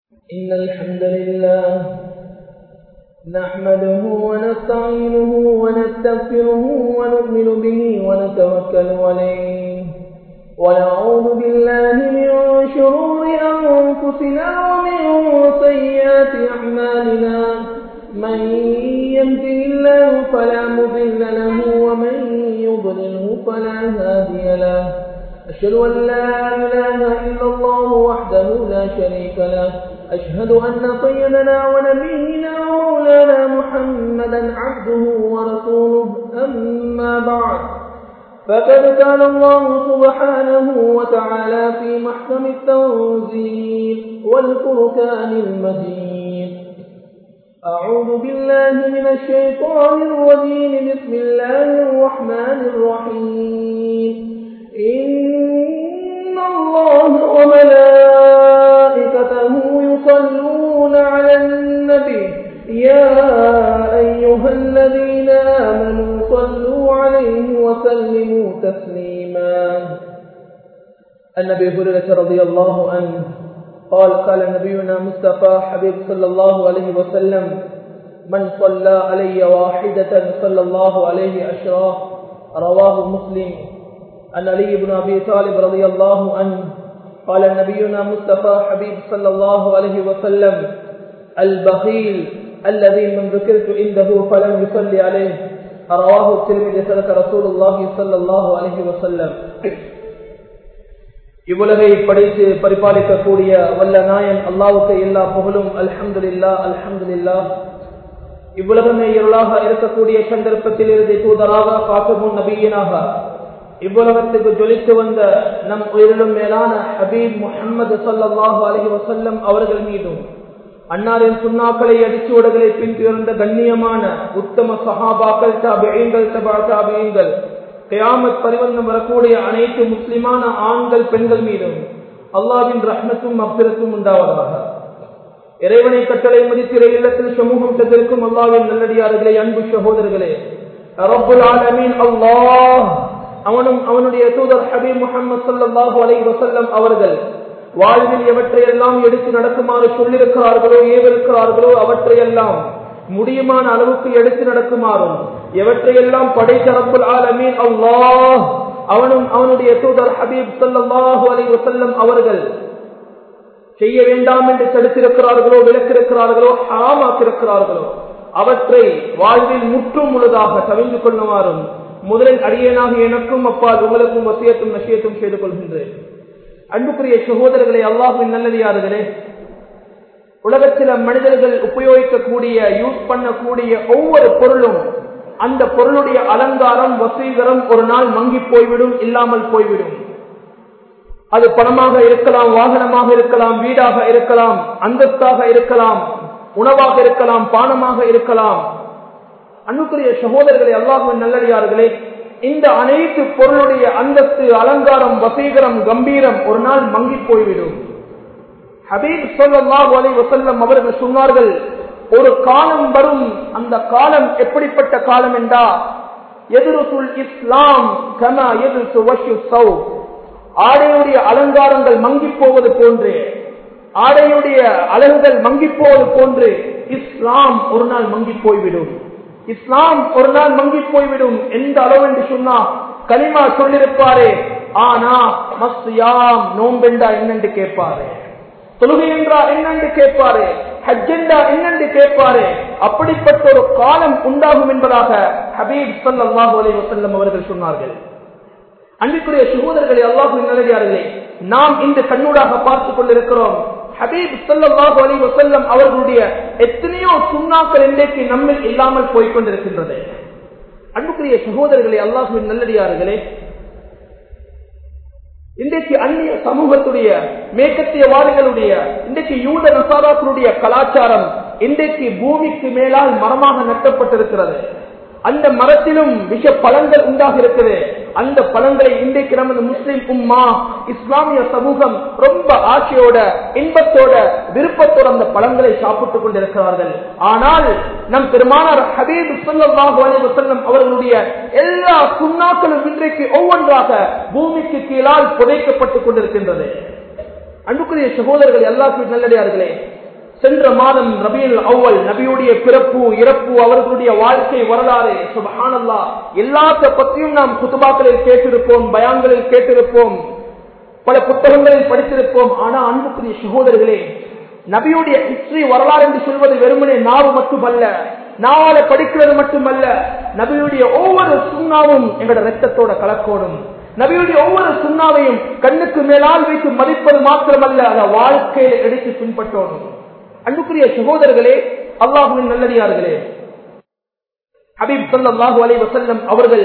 إن الحمد لله نحمده ونستعينه ونستغفره ونؤمن به ونتوكل عليه ونعوذ بالله من شرور أنفسنا ومن سيئات أعمالنا من يهده الله فلا مضل له ومن يضلله فلا هادي له أشهد أن لا إله إلا الله وحده لا شريك له أشهد أن سيدنا ونبينا ومولانا محمدا عبده ورسوله أما بعد فقد قال الله سبحانه وتعالى في محكم التنزيل والفركان المجيد أعوذ بالله من الشيطان الرجيم بسم الله الرحمن الرحيم إن الله وملائكته يصلون على النبي يا أيها الذين آمنوا صلوا عليه وسلموا تسليما النبي هريرة رضي الله عنه قال قال نبينا مصطفى حبيب صلى الله عليه وسلم من صلى علي واحدة صلى الله عليه أشرا رواه مسلم عن علي بن أبي طالب رضي الله عنه قال نبينا مصطفى حبيب صلى الله عليه وسلم البخيل الذي من ذكرت عنده فلم يصلي عليه رواه الترمذي صدق رسول الله صلى الله عليه وسلم இவ்வுலகை படைத்து பரிபாலிக்கக்கூடிய வல்ல நாயன் அல்லாவுக்கு எல்லா புகழும் அல்ஹம்துலில்லா அல்ஹம்துலில்லா இவ்வுலகமே இருளாக இருக்கக்கூடிய சந்தர்ப்பத்தில் இருந்து தூதராக காக்கமும் நபியனாக இவ்வுலகத்துக்கு ஜொலித்து வந்த நம் உயிரிலும் மேலான ஹபீப் முகமது சல்லாஹூ அலஹி வசல்லம் அவர்கள் மீதும் அன்னாரின் சுண்ணாக்களை அடிச்சுவடுகளை பின்துயர்ந்த கண்ணியமான உத்தம சஹாபாக்கள் தாபியங்கள் தபா தாபியங்கள் கயாமத் பரிவந்தம் வரக்கூடிய அனைத்து முஸ்லிமான ஆண்கள் பெண்கள் மீதும் அல்லாவின் ரஹ்மத்தும் அப்பிரத்தும் உண்டாவதாக இறைவனை கட்டளை மதித்திர இல்லத்தில் சமூகம் தந்திருக்கும் அல்லாவின் நல்லடியார்களே அன்பு சகோதரர்களே ரப்புல் ஆலமீன் அல்லாஹ் அவனும் அவனுடைய தூதர் ஹபீப் முகமது சல்லாஹூ அலை வசல்லம் அவர்கள் வாழ்வில் எவற்றையெல்லாம் எடுத்து நடக்குமாறு சொல்லிருக்கிறார்களோ ஏவிருக்கிறார்களோ அவற்றையெல்லாம் முடியுமான அளவுக்கு எடுத்து நடக்குமாறும் எவற்றையெல்லாம் படைத்தரப்புல் ஆலமீன் அல்லாஹ் அவனும் அவனுடைய தூதர் ஹபீப் சல்லாஹூ அலை வசல்லம் அவர்கள் செய்ய வேண்டாம் என்று தடுத்திருக்கிறார்களோ விளக்கிருக்கிறார்களோ ஹராமாக்கிருக்கிறார்களோ அவற்றை வாழ்வில் முற்றும் முழுதாக தவிர்ந்து கொள்ளுமாறும் முதலில் அடியனாக எனக்கும் அப்பால் உங்களுக்கும் வசியத்தும் நசியத்தும் செய்து கொள்கின்றேன் அன்புக்குரிய சகோதரர்களே அல்லாஹுவின் நல்லதியார்களே உலகத்தில் மனிதர்கள் உபயோகிக்கக்கூடிய யூஸ் பண்ணக்கூடிய ஒவ்வொரு பொருளும் அந்த பொருளுடைய அலங்காரம் வசீகரம் ஒரு நாள் மங்கி போய்விடும் இல்லாமல் போய்விடும் அது பணமாக இருக்கலாம் வாகனமாக இருக்கலாம் வீடாக இருக்கலாம் அந்தஸ்தாக இருக்கலாம் உணவாக இருக்கலாம் பானமாக இருக்கலாம் அன்புக்குரிய சகோதரர்களே அல்லாஹுவின் நல்லடியார்களே இந்த அனைத்து பொருளுடைய அந்தஸ்து அலங்காரம் வசீகரம் கம்பீரம் ஒரு நாள் மங்கி போய்விடும் ஹபீப் சொல்லாஹு அலி வசல்லம் அவர்கள் சொன்னார்கள் ஒரு காலம் வரும் அந்த காலம் எப்படிப்பட்ட காலம் என்றா எதிர்சுல் இஸ்லாம் கனா எதிர்சு சௌ ஆடையுடைய அலங்காரங்கள் மங்கி போவது போன்று ஆடையுடைய அழகுகள் மங்கி போவது போன்று இஸ்லாம் ஒரு நாள் மங்கி போய்விடும் இஸ்லாம் ஒரு நாள் மங்கி போய்விடும் எந்த அளவு என்று சொன்னா கனிமா சொல்லிருப்பாரே ஆனா மஸ்யாம் நோம்பெண்டா என்னென்று கேட்பாரு தொழுகை என்றா என்னென்று கேட்பாரு ஹஜ்ஜெண்டா என்னென்று கேட்பாரு அப்படிப்பட்ட ஒரு காலம் உண்டாகும் என்பதாக ஹபீப் சல்லாஹூ அலி வசல்லம் அவர்கள் சொன்னார்கள் அன்பிற்குரிய சகோதரர்களே அல்லாஹு நல்லதார்களே நாம் இந்த கண்ணூடாக பார்த்துக் கொண்டிருக்கிறோம் ஹபீப் சல்லாஹு அலி வசல்லம் அவர்களுடைய எத்தனையோ சுண்ணாக்கள் இன்றைக்கு நம்மில் இல்லாமல் போய்கொண்டிருக்கின்றது அன்புக்குரிய சகோதரர்களே அல்லாஹுவின் நல்லடியார்களே இன்றைக்கு அந்நிய சமூகத்துடைய மேற்கத்தியவாதிகளுடைய இன்றைக்கு யூத நசாராக்களுடைய கலாச்சாரம் இன்றைக்கு பூமிக்கு மேலால் மரமாக நட்டப்பட்டிருக்கிறது அந்த மரத்திலும் விஷ பழங்கள் உண்டாக இருக்குது அந்த பழங்களை இன்றைக்கு நமது முஸ்லிம் உம்மா இஸ்லாமிய சமூகம் ரொம்ப ஆசையோட இன்பத்தோட விருப்பத்தோட அந்த பழங்களை சாப்பிட்டுக் கொண்டிருக்கிறார்கள் ஆனால் நம் பெருமானார் ஹபீப் வசல்லம் அவர்களுடைய எல்லா சுண்ணாக்களும் இன்றைக்கு ஒவ்வொன்றாக பூமிக்கு கீழால் புதைக்கப்பட்டுக் கொண்டிருக்கின்றது அன்புக்குரிய சகோதரர்கள் எல்லாருக்கும் நல்லடியார்களே சென்ற மாதம் ரபியல் அவ்வல் நபியுடைய பிறப்பு இறப்பு அவர்களுடைய வாழ்க்கை வரலாறு சுபஹானல்லா எல்லாத்த பற்றியும் நாம் குத்துபாக்களில் கேட்டிருப்போம் பயான்களில் கேட்டிருப்போம் பல புத்தகங்களில் படித்திருப்போம் ஆனா அன்புக்குரிய சகோதரர்களே நபியுடைய ஹிஸ்டரி வரலாறு என்று சொல்வது வெறுமனே நாவு மட்டுமல்ல நாவால படிக்கிறது மட்டுமல்ல நபியுடைய ஒவ்வொரு சுண்ணாவும் எங்களோட ரத்தத்தோட கலக்கோடும் நபியுடைய ஒவ்வொரு சுண்ணாவையும் கண்ணுக்கு மேலால் வைத்து மதிப்பது மாத்திரமல்ல அதை வாழ்க்கையில எடுத்து பின்பற்றணும் அன்புக்குரிய சகோதரர்களே அல்லாஹுவின் நல்லடியார்களே ஹபீப் சல்லாஹூ அலை வசல்லம் அவர்கள்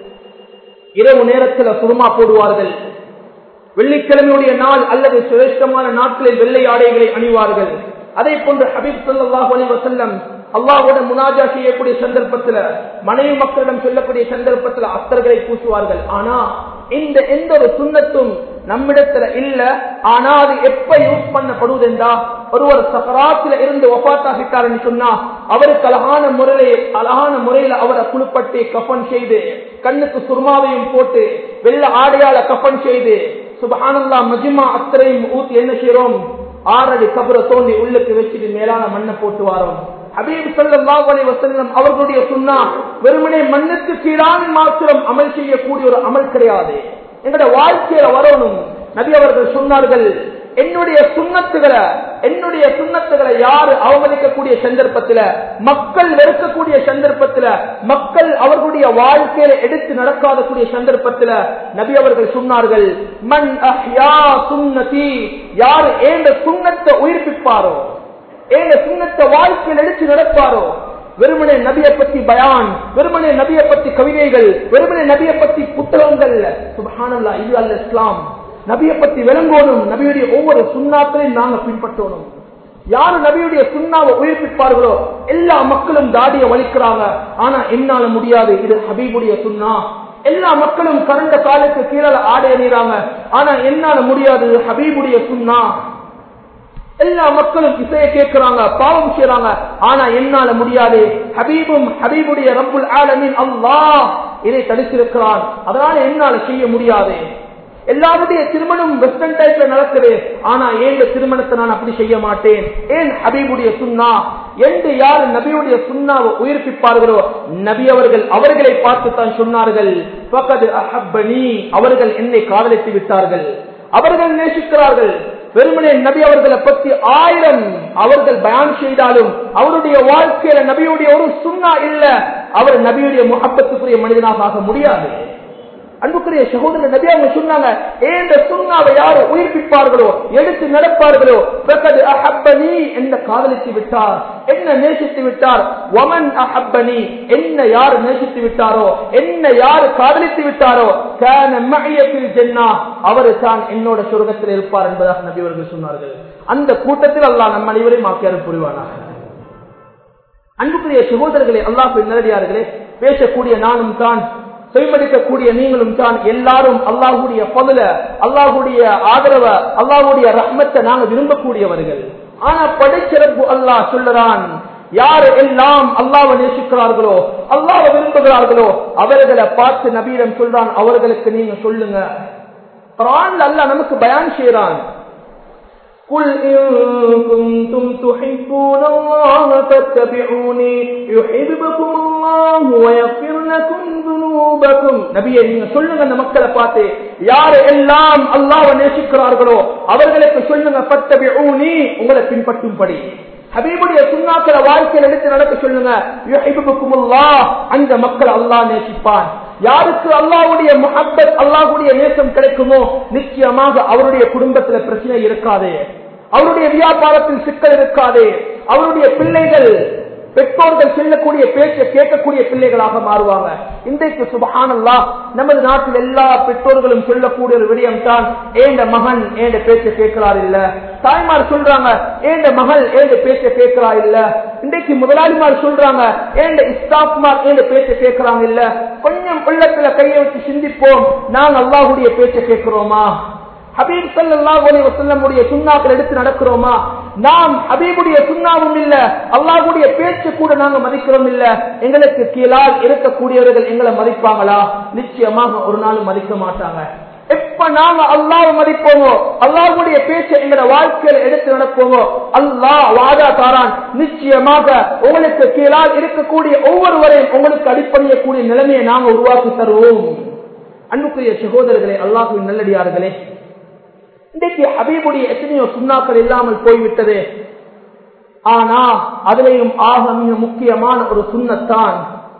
இரவு நேரத்தில் சுருமா போடுவார்கள் வெள்ளிக்கிழமையுடைய நாள் அல்லது சிரேஷ்டமான நாட்களில் வெள்ளை ஆடைகளை அணிவார்கள் அதே போன்று ஹபீப் சல்லாஹூ அலி வசல்லம் அல்லாவோட முனாஜா செய்யக்கூடிய சந்தர்ப்பத்தில் மனைவி மக்களிடம் சொல்லக்கூடிய சந்தர்ப்பத்தில் அத்தர்களை பூசுவார்கள் ஆனா இந்த எந்த ஒரு சுண்ணத்தும் நம்மிடத்துல இல்ல ஆனா அது எப்ப யூஸ் பண்ணப்படுவதென்றா ஒருவர் சகராத்துல இருந்து ஒப்பாத்தாகிட்டாருன்னு சொன்னா அவருக்கு அழகான முறையில அழகான முறையில அவரை குழுப்பட்டு கஃபன் செய்து கண்ணுக்கு சுர்மாவையும் போட்டு வெள்ள ஆடையால கஃபன் செய்து சுபஹானல்லா மஜிமா அத்தரையும் ஊத்தி என்ன செய்யறோம் ஆறடி கபரை தோண்டி உள்ளுக்கு வச்சுட்டு மேலான மண்ணை போட்டு வாரோம் ஹபீப் சல்லாஹ் அலி வசல்லம் அவர்களுடைய சுண்ணா வெறுமனே மண்ணுக்கு கீழான மாத்திரம் அமல் செய்யக்கூடிய ஒரு அமல் கிடையாது எங்களோட வாழ்க்கையில வரணும் நபி அவர்கள் சொன்னார்கள் என்னுடைய சுண்ணத்துகளை என்னுடைய சுண்ணத்துகளை யாரு அவமதிக்கக்கூடிய சந்தர்ப்பத்துல மக்கள் வெறுக்கக்கூடிய சந்தர்ப்பத்துல மக்கள் அவர்களுடைய வாழ்க்கையில எடுத்து நடக்காதக்கூடிய சந்தர்ப்பத்துல நபி அவர்கள் சொன்னார்கள் மண் அஹ்யா சுன்னதி யாரு ஏந்த சுண்ணத்தை உயிர்ப்பிப்பாரோ ஏங்க சுண்ணத்தை வாழ்க்கையில் எடுத்து நடப்பாரோ வெறுமனே நபியை பத்தி பயான் வெறுமனே நபியை பத்தி கவிதைகள் வெறுமனே நபியை பத்தி புத்தகங்கள் சுபஹானல்லா இது அல்ல இஸ்லாம் நபியை பத்தி விளங்கணும் நபியுடைய ஒவ்வொரு சுண்ணாக்களையும் நாங்க பின்பற்றணும் யாரு நபியுடைய சுண்ணாவை உயிர்ப்பிப்பார்களோ எல்லா மக்களும் தாடிய வலிக்கிறாங்க ஆனா என்னால முடியாது இது ஹபீபுடைய சுண்ணா எல்லா மக்களும் கரண்ட காலுக்கு கீழே ஆடை அணிறாங்க ஆனா என்னால முடியாது ஹபீபுடைய சுண்ணா எல்லா மக்களும் இசையை கேட்கிறாங்க பாவம் செய்யறாங்க ஆனா என்னால முடியாது ஹபீபும் ஹபீபுடைய ரப்புல் ஆலமின் அல்லாஹ் இதை தடுத்திருக்கிறான் அதனால என்னால செய்ய முடியாது எல்லாருடைய திருமணம் வெஸ்டர்ன் டைப்ல நடக்குது ஆனா ஏன் திருமணத்தை நான் அப்படி செய்ய மாட்டேன் ஏன் ஹபீபுடைய சுண்ணா என்று யார் நபியுடைய சுண்ணாவை உயிர்ப்பிப்பார்களோ நபி அவர்கள் அவர்களை பார்த்து தான் சொன்னார்கள் அவர்கள் என்னை காதலித்து விட்டார்கள் அவர்கள் நேசிக்கிறார்கள் வெறுமனே நபி அவர்களை பற்றி ஆயிரம் அவர்கள் பயான் செய்தாலும் அவருடைய வாழ்க்கையில நபியுடைய ஒரு சுண்ணா இல்ல அவர் நபியுடைய முகப்பத்துக்குரிய மனிதனாக ஆக முடியாது அன்புக்குரிய சகோதரர் நபி அவங்க சொன்னாங்க ஏந்த சுண்ணாவை யார் உயிர்ப்பிப்பார்களோ எடுத்து நடப்பார்களோ அஹப்பனி என்ன காதலித்து விட்டார் என்ன நேசித்து விட்டார் ஒமன் அஹப்பனி என்ன யார் நேசித்து விட்டாரோ என்ன யார் காதலித்து விட்டாரோ ஜென்னா அவரு தான் என்னோட சுரகத்தில் இருப்பார் என்பதாக நபி அவர்கள் சொன்னார்கள் அந்த கூட்டத்தில் அல்லாஹ் நம்ம அனைவரையும் ஆக்கியார் புரிவானாக அன்புக்குரிய சகோதரர்களே அல்லாஹ் நேரடியார்களே பேசக்கூடிய நானும் தான் செய்வடிக்கக்கூடிய நீங்களும் தான் எல்லாரும் அல்லாஹுடைய பதுல அல்லாஹுடைய ஆதரவ அல்லாஹுடைய ரஹ்மத்தை நாங்க விரும்பக்கூடியவர்கள் ஆனா படைச்சிறப்பு அல்லாஹ் சொல்லுறான் யார் எல்லாம் அல்லாவை நேசிக்கிறார்களோ அல்லாவை விரும்புகிறார்களோ அவர்களை பார்த்து நபீரம் சொல்றான் அவர்களுக்கு நீங்க சொல்லுங்க அல்லாஹ் நமக்கு பயான் செய்யறான் قل إن كنتم تحبون الله فاتبعوني يحببكم الله ويغفر لكم ذنوبكم நபியே நீங்க சொல்லுங்க அந்த மக்களை பார்த்து யார் எல்லாம் அல்லாஹ்வை நேசிக்கிறார்களோ அவர்களுக்கு சொல்லுங்க ஃபத்தபிஊனி உங்களை பின்பற்றும்படி ஹபீபுடைய சுண்ணாக்களை வாழ்க்கையில் எடுத்து நடக்க சொல்லுங்க அந்த மக்கள் அல்லாஹ் நேசிப்பான் யாருக்கு அல்லாவுடைய முகப்பத் அல்லாஹுடைய நேசம் கிடைக்குமோ நிச்சயமாக அவருடைய குடும்பத்துல பிரச்சனை இருக்காது அவருடைய வியாபாரத்தில் சிக்கல் இருக்காது அவருடைய பிள்ளைகள் பெற்றோர்கள் செல்லக்கூடிய பேச்சை கேட்கக்கூடிய பிள்ளைகளாக மாறுவாங்க இன்றைக்கு சுபஹானல்லா நமது நாட்டில் எல்லா பெற்றோர்களும் சொல்லக்கூடிய ஒரு விடயம் தான் ஏண்ட மகன் ஏண்ட பேச்சை கேட்கிறார் இல்ல தாய்மார் சொல்றாங்க ஏண்ட மகள் ஏண்ட பேச்சை கேட்கிறா இல்ல இன்றைக்கு முதலாளிமார் சொல்றாங்க ஏண்ட இஸ்தாப்மார் ஏண்ட பேச்சை கேட்கிறாங்க இல்ல கொஞ்சம் உள்ளத்துல கையை வச்சு சிந்திப்போம் நாங்க அல்லாஹுடைய பேச்சை கேட்கிறோமா ஹபீப் சல்லாஹ் அலி வசல்லமுடைய சுண்ணாக்கள் எடுத்து நடக்கிறோமா நாம் ஹபீபுடைய சுண்ணாவும் இல்ல அல்லாஹுடைய பேச்சு கூட நாங்க மதிக்கிறோம் இல்ல எங்களுக்கு கீழால் இருக்கக்கூடியவர்கள் எங்களை மதிப்பாங்களா நிச்சயமாக ஒரு நாள் மதிக்க மாட்டாங்க எப்ப நாங்க அல்லாஹ் மதிப்போமோ அல்லாஹுடைய பேச்சை எங்களோட வாழ்க்கையில எடுத்து நடப்போமோ அல்லாஹ் வாதா தாரான் நிச்சயமாக உங்களுக்கு கீழால் இருக்கக்கூடிய ஒவ்வொருவரையும் உங்களுக்கு அடிப்படையக்கூடிய நிலைமையை நாங்கள் உருவாக்கி தருவோம் அன்புக்குரிய சகோதரர்களே அல்லாஹுவின் நல்லடியார்களே இன்றைக்கு ஹபீபுடைய எத்தனையோ சுண்ணாக்கள் இல்லாமல் போய்விட்டது ஆனா அதுலேயும் ஆக மிக முக்கியமான ஒரு சுண்ணத்தான்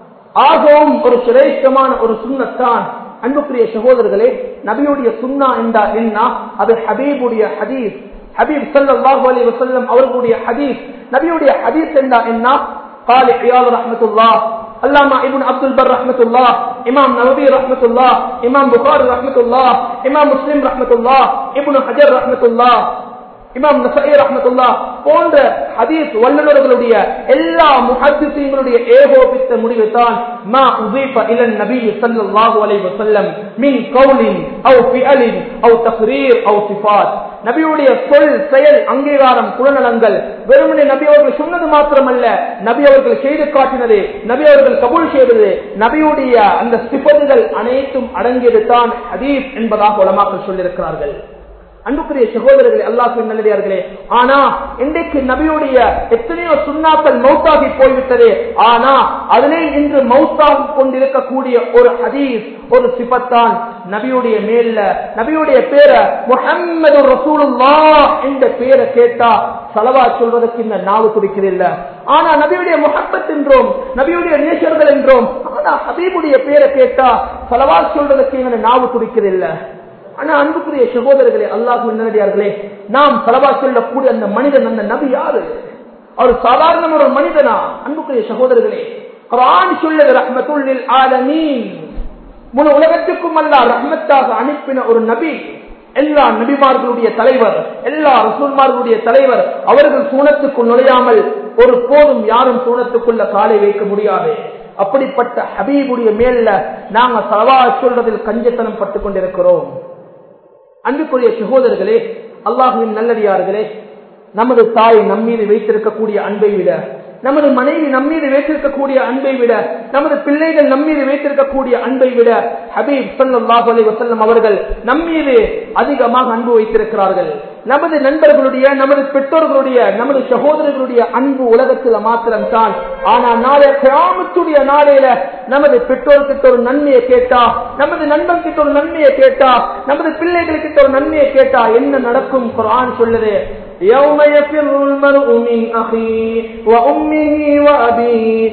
ஆகவும் ஒரு சிரேஷ்டமான ஒரு சுண்ணத்தான் அன்புக்குரிய சகோதரர்களே நபியுடைய சுண்ணா என்றா என்ன அது ஹபீபுடைய ஹதீஸ் ஹபீப் சல்லாஹூ அலி வசல்லம் அவர்களுடைய ஹதீஸ் நபியுடைய ஹதீஸ் என்றா என்ன قال عياض رحمة الله علامہ ابن عبد البر رحمت اللہ امام نووی رحمت اللہ امام بخاری رحمت اللہ امام مسلم رحمت اللہ ابن حجر رحمت اللہ இமாம் நசை ரஹமத்துல்லா போன்ற ஹதீஸ் வல்லுநர்களுடைய எல்லா முஹத்திசீங்களுடைய ஏகோபித்த முடிவு தான் மா உதீஃப இலன் நபி ஸல்லல்லாஹு அலைஹி வஸல்லம் மின் கௌலின் அவ் ஃபிஅலின் அவ் தக்ரீர் அவ் சிஃபாத் நபியுடைய சொல் செயல் அங்கீகாரம் குணநலங்கள் வெறுமனே நபி அவர்கள் சொன்னது மாத்திரமல்ல நபி அவர்கள் செய்து காட்டினது நபி அவர்கள் கபூல் செய்தது நபியுடைய அந்த சிபதுகள் அனைத்தும் அடங்கியது தான் ஹதீஸ் என்பதாக உலமாக்கள் சொல்லியிருக்கிறார்கள் அன்புக்குரிய சகோதரர்களே அல்லாஹின் நல்லடியார்களே ஆனா இன்றைக்கு நபியுடைய எத்தனையோ சுண்ணாக்கள் மௌத்தாகி போய்விட்டது ஆனா அதிலே இன்று மௌத்தாகி கொண்டிருக்கக்கூடிய ஒரு ஹதீஸ் ஒரு சிபத்தான் நபியுடைய மேல்ல நபியுடைய பேரை முஹம்மது ரசூலுல்லா என்ற பேரை கேட்டா சலவா சொல்வதற்கு இந்த நாவு துடிக்கிறதில்ல ஆனா நபியுடைய முகப்பத் என்றோம் நபியுடைய நேசர்கள் என்றோம் ஆனா ஹபீபுடைய பேரை கேட்டா சலவா சொல்வதற்கு இந்த நாவு துடிக்கிறதில்லை ஆனா அன்புக்குரிய சகோதரர்களே அல்லாஹு நேரடியார்களே நாம் சலவா சொல்லக்கூடிய அந்த மனிதன் அந்த நபி யாரு அவர் சாதாரண ஒரு மனிதனா அன்புக்குரிய சகோதரர்களே குரான் சொல்லுது ரஹ்மத்துல்லில் ஆலமீன் முழு உலகத்துக்கும் அல்ல ரஹ்மத்தாக அனுப்பின ஒரு நபி எல்லா நபிமார்களுடைய தலைவர் எல்லா ரசூல்மார்களுடைய தலைவர் அவர்கள் சூனத்துக்குள் நுழையாமல் ஒரு போதும் யாரும் சூனத்துக்குள்ள காலை வைக்க முடியாது அப்படிப்பட்ட ஹபீபுடைய மேல்ல நாங்க சலவா சொல்றதில் கஞ்சத்தனம் பட்டுக் கொண்டிருக்கிறோம் அன்புக்குரிய சகோதரர்களே அல்லாஹுவின் நல்லடியார்களே நமது தாய் நம்மீது வைத்திருக்கக்கூடிய அன்பை விட நமது மனைவி நம்மீது வைத்திருக்கக்கூடிய அன்பை விட நமது பிள்ளைகள் நம்மீது வைத்திருக்கக்கூடிய அன்பை விட ஹபீப் சல்லாஹ் அலி வசல்லம் அவர்கள் நம்மீது அதிகமாக அன்பு வைத்திருக்கிறார்கள் நமது நண்பர்களுடைய நமது பெற்றோர்களுடைய நமது சகோதரர்களுடைய அன்பு உலகத்தில் மாத்திரம் தான் ஆனா நாளை கிராமத்துடைய நாளையில நமது பெற்றோர்கிட்ட ஒரு நன்மையை கேட்டா நமது நண்பன் கிட்ட ஒரு நன்மையை கேட்டா நமது பிள்ளைகளுக்கிட்ட ஒரு நன்மையை கேட்டா என்ன நடக்கும் குரான் சொல்லுது يوم يفر المرء من أخيه وأمه وأبيه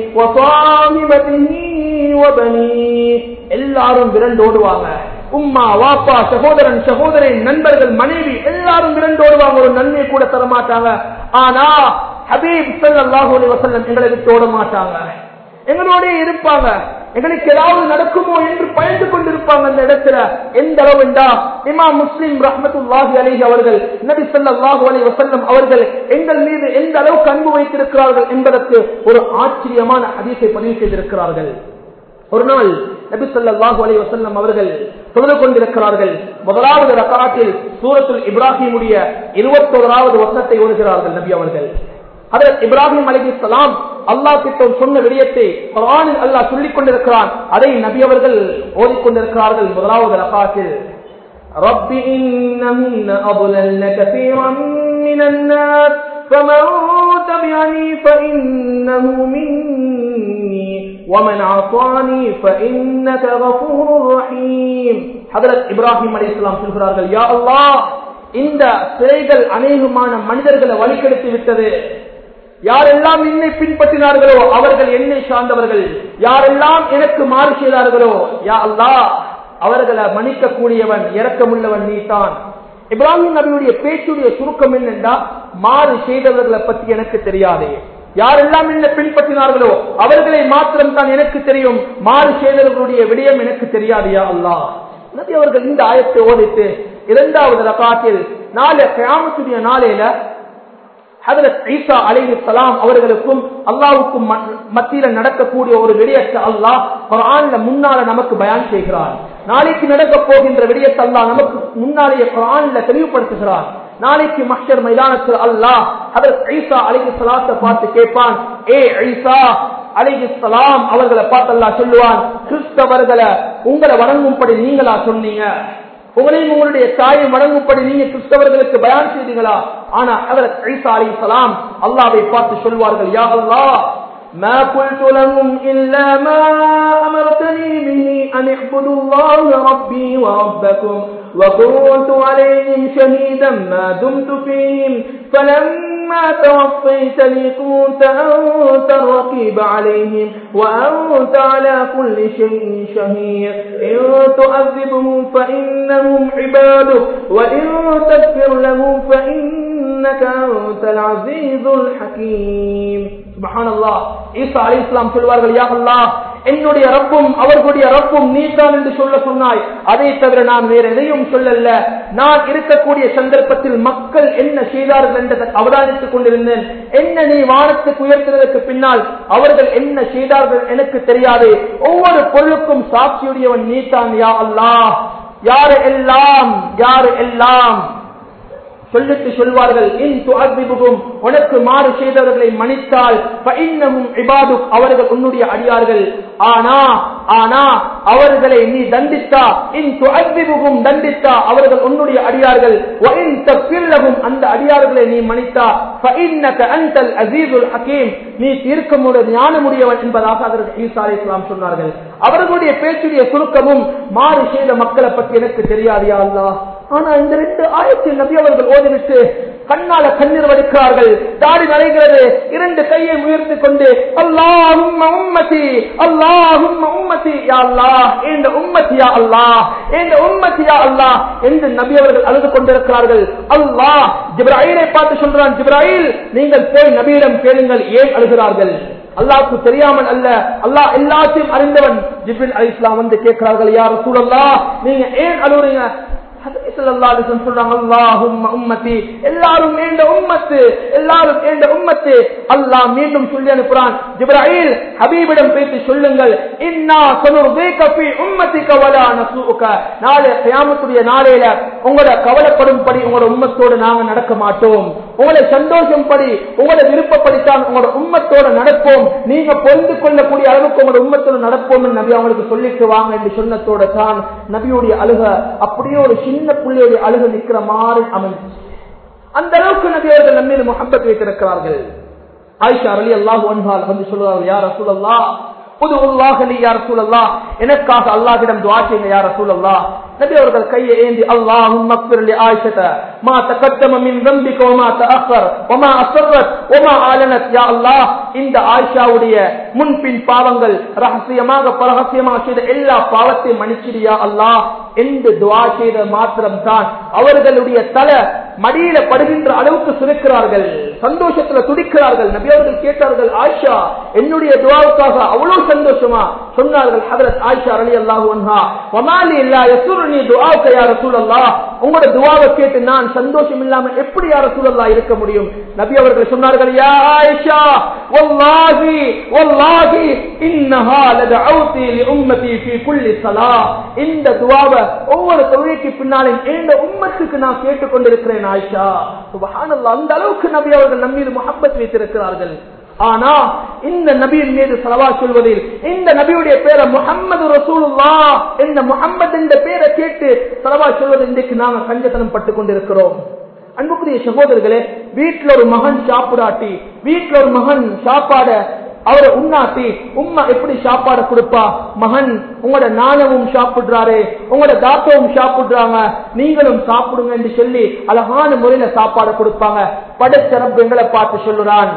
وصاحبته وبنيه எல்லாரும் விரண்டு ஓடுவாங்க உம்மா வாப்பா சகோதரன் சகோதரன் நண்பர்கள் மனைவி எல்லாரும் விரண்டு ஓடுவாங்க ஒரு நன்மை கூட தர மாட்டாங்க ஆனா ஹபீப் சல்லாஹூ அலி வசல்லம் எங்களை விட்டு ஓட மாட்டாங்க எங்களோட இருப்பாங்க எங்களுக்கு ஏதாவது நடக்குமோ என்று பயந்து கொண்டிருப்பாங்க அந்த இடத்துல எந்த அளவு என்றா இமா முஸ்லிம் ரஹமத்துல்லாஹி அலிஹி அவர்கள் நபி ஸல்லல்லாஹு அலைஹி வஸல்லம் அவர்கள் எங்கள் மீது எந்த அளவுக்கு அன்பு வைத்திருக்கிறார்கள் என்பதற்கு ஒரு ஆச்சரியமான ஹதீஸை பதிவு செய்திருக்கிறார்கள் ஒரு நாள் நபி ஸல்லல்லாஹு அலைஹி வஸல்லம் அவர்கள் தொழுது கொண்டிருக்கிறார்கள் முதலாவது ரக்காத்தில் சூரத்துல் இப்ராஹிமுடைய இருபத்தோராவது வசனத்தை ஓதுகிறார்கள் நபி அவர்கள் அதற்கு இப்ராஹிம் அலி சலாம் அல்லா கிட்ட சொன்ன விடயத்தை குரானில் அல்லாஹ் சொல்லிக் கொண்டிருக்கிறான் அதை நபி அவர்கள் ஓதிக்கொண்டிருக்கிறார்கள் முதலாவது ரகாத்தில் رب إنهن أضللن كثيرا من الناس فمن تبعني فإنه مني ومن عصاني فإنك غفور رحيم حضرت إبراهيم عليه السلام சொல்கிறார்கள் யா அல்லாஹ் இந்த சிலைகள் அநேகமான மனிதர்களை வழிகெடுத்து விட்டது யாரெல்லாம் என்னை பின்பற்றினார்களோ அவர்கள் என்னை சார்ந்தவர்கள் யாரெல்லாம் எனக்கு மாறு செய்தார்களோ யா அல்லா அவர்களை மன்னிக்கக்கூடியவன் இறக்கமுள்ளவன் நீ தான் இப்ராஹிம் நபியுடைய பேச்சுடைய சுருக்கம் என்னென்றா மாறு செய்தவர்களை பற்றி எனக்கு தெரியாது யாரெல்லாம் என்ன பின்பற்றினார்களோ அவர்களை மாத்திரம் தான் எனக்கு தெரியும் மாறு செய்தவர்களுடைய விடயம் எனக்கு தெரியாது யா அல்லா நபி அவர்கள் இந்த ஆயத்தை ஓதித்து இரண்டாவது ரகாத்தில் நாளை கிராமத்துடைய நாளையில ஹதரத் ஈசா அலைஹி சலாம் அவர்களுக்கும் அல்லாவுக்கும் மத்தியில நடக்கக்கூடிய ஒரு விடயத்தை அல்லாஹ் குரான்ல முன்னால நமக்கு பயான் செய்கிறான் நாளைக்கு நடக்க போகின்ற விடயத்தை அல்லாஹ் நமக்கு முன்னாலேயே குரான்ல தெளிவுபடுத்துகிறான் நாளைக்கு மஷர் மைதானத்தில் அல்லாஹ் ஹதரத் ஈசா அலைஹி சலாத்தை பார்த்து கேட்பான் ஏ ஈசா அலைஹி சலாம் அவர்களை பார்த்து அல்லாஹ் சொல்லுவான் கிறிஸ்தவர்களை உங்களை வணங்கும்படி நீங்களா சொன்னீங்க உங்களையும் உங்களுடைய தாயை வணங்கும்படி நீங்க கிறிஸ்தவர்களுக்கு பயான் செய்தீங்களா ஆனா அவர் ஈசா அலி சலாம் அல்லாவை பார்த்து சொல்வார்கள் யா அல்லாஹ் ما قلت لهم إلا ما أمرتني به أن اعبدوا الله ربي وربكم وكنت عليهم شهيدا ما دمت فيهم فلما توفيتني كنت أنت الرقيب عليهم وأنت على كل شيء شهيد إن تؤذبهم فإنهم عبادك وإن تغفر لهم فإنك أنت العزيز الحكيم سبحان الله ஈசா அலி இஸ்லாம் சொல்வார்கள் யா அல்லாஹ் என்னுடைய ரப்பும் அவர்களுடைய ரப்பும் நீதான் என்று சொல்ல சொன்னாய் அதை தவிர நான் வேற எதையும் சொல்லல நான் இருக்கக்கூடிய சந்தர்ப்பத்தில் மக்கள் என்ன செய்தார்கள் என்றதை அவதானித்துக் கொண்டிருந்தேன் என்ன நீ வானத்துக்கு உயர்த்துவதற்கு பின்னால் அவர்கள் என்ன செய்தார்கள் எனக்கு தெரியாது ஒவ்வொரு பொருளுக்கும் சாட்சியுடையவன் நீதான் யா அல்லாஹ் யாரு எல்லாம் யாரு எல்லாம் சொல்லிட்டு சொல்வார்கள் இன் துஅذிபுகும் உனக்கு மாறு செய்தவர்களை மன்னித்தால் ஃபஇன்னஹும் இபாதுக் அவர்கள் உன்னுடைய அடியார்கள் ஆனா ஆனா அவர்களை நீ தண்டித்தா இன் துஅذிபுகும் தண்டித்தா அவர்கள் உன்னுடைய அடியார்கள் வ இன் தஃபில்லஹும் அந்த அடியார்களை நீ மன்னித்தா ஃபஇன்னக அன்தல் அஸீஸுல் ஹகீம் நீ தீர்க்கமுடைய ஞானமுடையவன் என்பதாக அதற்கு ஈசா அலைஹிஸ்ஸலாம் சொன்னார்கள் அவர்களுடைய பேச்சுடைய சுருக்கமும் மாறு செய்த மக்களை பற்றி எனக்கு தெரியாது யா அல்லாஹ் ஆனா இந்த ரெண்டு ஆயத்தில் நபி அவர்கள் ஓதிவிட்டு கண்ணால கண்ணீர் வடிக்கிறார்கள் தாடி நடைகிறது இரண்டு கையை உயர்த்தி கொண்டு அல்லாஹும் உம்மதி அல்லாஹும் உம்மதி யா அல்லாஹ் இந்த உம்மத்தியா அல்லாஹ் இந்த உம்மத்தியா அல்லாஹ் என்று நபி அவர்கள் அழுது கொண்டிருக்கிறார்கள் அல்லாஹ் ஜிப்ராயிலை பார்த்து சொல்றான் ஜிப்ராயில் நீங்கள் போய் நபியிடம் கேளுங்கள் ஏன் அழுகிறார்கள் அல்லாவுக்கு தெரியாமல் அல்ல அல்லாஹ் எல்லாத்தையும் அறிந்தவன் ஜிபின் அலி இஸ்லாம் வந்து கேட்கிறார்கள் யார் சூழல்லா நீங்க ஏன் அழுகுறீங்க எல்லாரும் ஏண்ட உம்மத்து எல்லாரும் ஏண்ட உம்மத்து அல்லாஹ் மீண்டும் சொல்லி அனுப்புறான் ஜிப்ராஹில் ஹபீபிடம் பேசி சொல்லுங்கள் இன்னா சொன்னி உம்மத்தி கவலா நசூக்க நாளை கியாமத்துடைய நாளையில உங்களோட கவலைப்படும்படி உங்களோட உம்மத்தோடு நாங்க நடக்க மாட்டோம் உங்களை சந்தோஷம் படி உங்களை விருப்பப்படித்தான் உங்களோட உம்மத்தோட நடப்போம் நீங்க பொருந்து கொள்ளக்கூடிய அளவுக்கு உங்களோட உம்மத்தோட நடப்போம் நபி அவங்களுக்கு சொல்லிட்டு வாங்க என்று சொன்னத்தோட தான் நபியுடைய அழுக அப்படியே ஒரு சின்ன பிள்ளையுடைய அழுக நிக்கிற மாதிரி அமைஞ்சு அந்த அளவுக்கு நபி அவர்கள் நம்மீது முகப்பத் வைத்திருக்கிறார்கள் ஆயிஷா அலி அல்லாஹ் ஒன்பால் வந்து சொல்லுவார்கள் யார் ரசூல் அல்லா புது உருவாகலி யார் சூழல்லா எனக்காக அல்லாஹிடம் துவா செய்யுங்க யார் சூழல்லா நபி அவர்கள் கையை ஏந்தி அல்லாஹும் மக்பிரலி ஆயிஷத மா தகத்தம மின் ரம்பிக வமா தஅخر வமா அஸ்ரத் வமா ஆலனத் யா அல்லாஹ் இந்த ஆயிஷாவுடைய முன்பின் பாவங்கள் ரகசியமாக பரகசியமாக செய்த எல்லா பாவத்தையும் மன்னிச்சிடியா அல்லாஹ் என்று துவா செய்த மாத்திரம் தான் அவர்களுடைய தலை மடியில படுகின்ற அளவுக்கு சுருக்கிறார்கள் சந்தோஷத்துல துடிக்கிறார்கள் நபி அவர்கள் கேட்டார்கள் ஆயிஷா என்னுடைய துவாவுக்காக அவ்வளவு சந்தோஷமா சொன்னார்கள் ஹதரத் ஆயிஷா அலி அல்லாஹு அன்ஹா வமாலி இல்லா யசுருனி துஆவுக யா ரசூலல்லாஹ் உங்களோட துவாவை கேட்டு நான் சந்தோஷம் இல்லாம எப்படி யா ரசூலல்லாஹ் இருக்க முடியும் நபி அவர்கள் சொன்னார்கள் யா ஆயிஷா வல்லாஹி வல்லாஹி இன்னஹா லதஅவுதி லி உம்மதி ஃபீ குல்லி ஸலாஹ் இந்த துவாவை ஒவ்வொரு தொழுகைக்கு பின்னாலே இந்த உம்மத்துக்கு நான் கேட்டுக்கொண்டிருக்கிறேன் ஆயிஷா சுபஹானல்லாஹ் அந்த அளவுக்கு நபி அவர்கள் நம்மீது முஹப்பத் வைத்திருக்கிறார்கள் ஆனா இந்த நபியின் மீது சலவா சொல்வதில் இந்த நபியுடைய பேரை முகம்மது ரசூலுல்லா இந்த முகம்மது என்ற பேரை கேட்டு சலவா சொல்வது இன்றைக்கு நாங்க கஞ்சத்தனம் பட்டுக் கொண்டிருக்கிறோம் அன்புக்குரிய சகோதரர்களே வீட்டுல ஒரு மகன் சாப்பிடாட்டி வீட்டுல ஒரு மகன் சாப்பாட அவரை உண்ணாட்டி உம்மா எப்படி சாப்பாடு கொடுப்பா மகன் உங்களோட நாணவும் சாப்பிடுறாரு உங்களோட தாத்தவும் சாப்பிடுறாங்க நீங்களும் சாப்பிடுங்க என்று சொல்லி அழகான முறையில சாப்பாடு கொடுப்பாங்க படைச்ச ரப்பு எங்களை பார்த்து சொல்லுறான்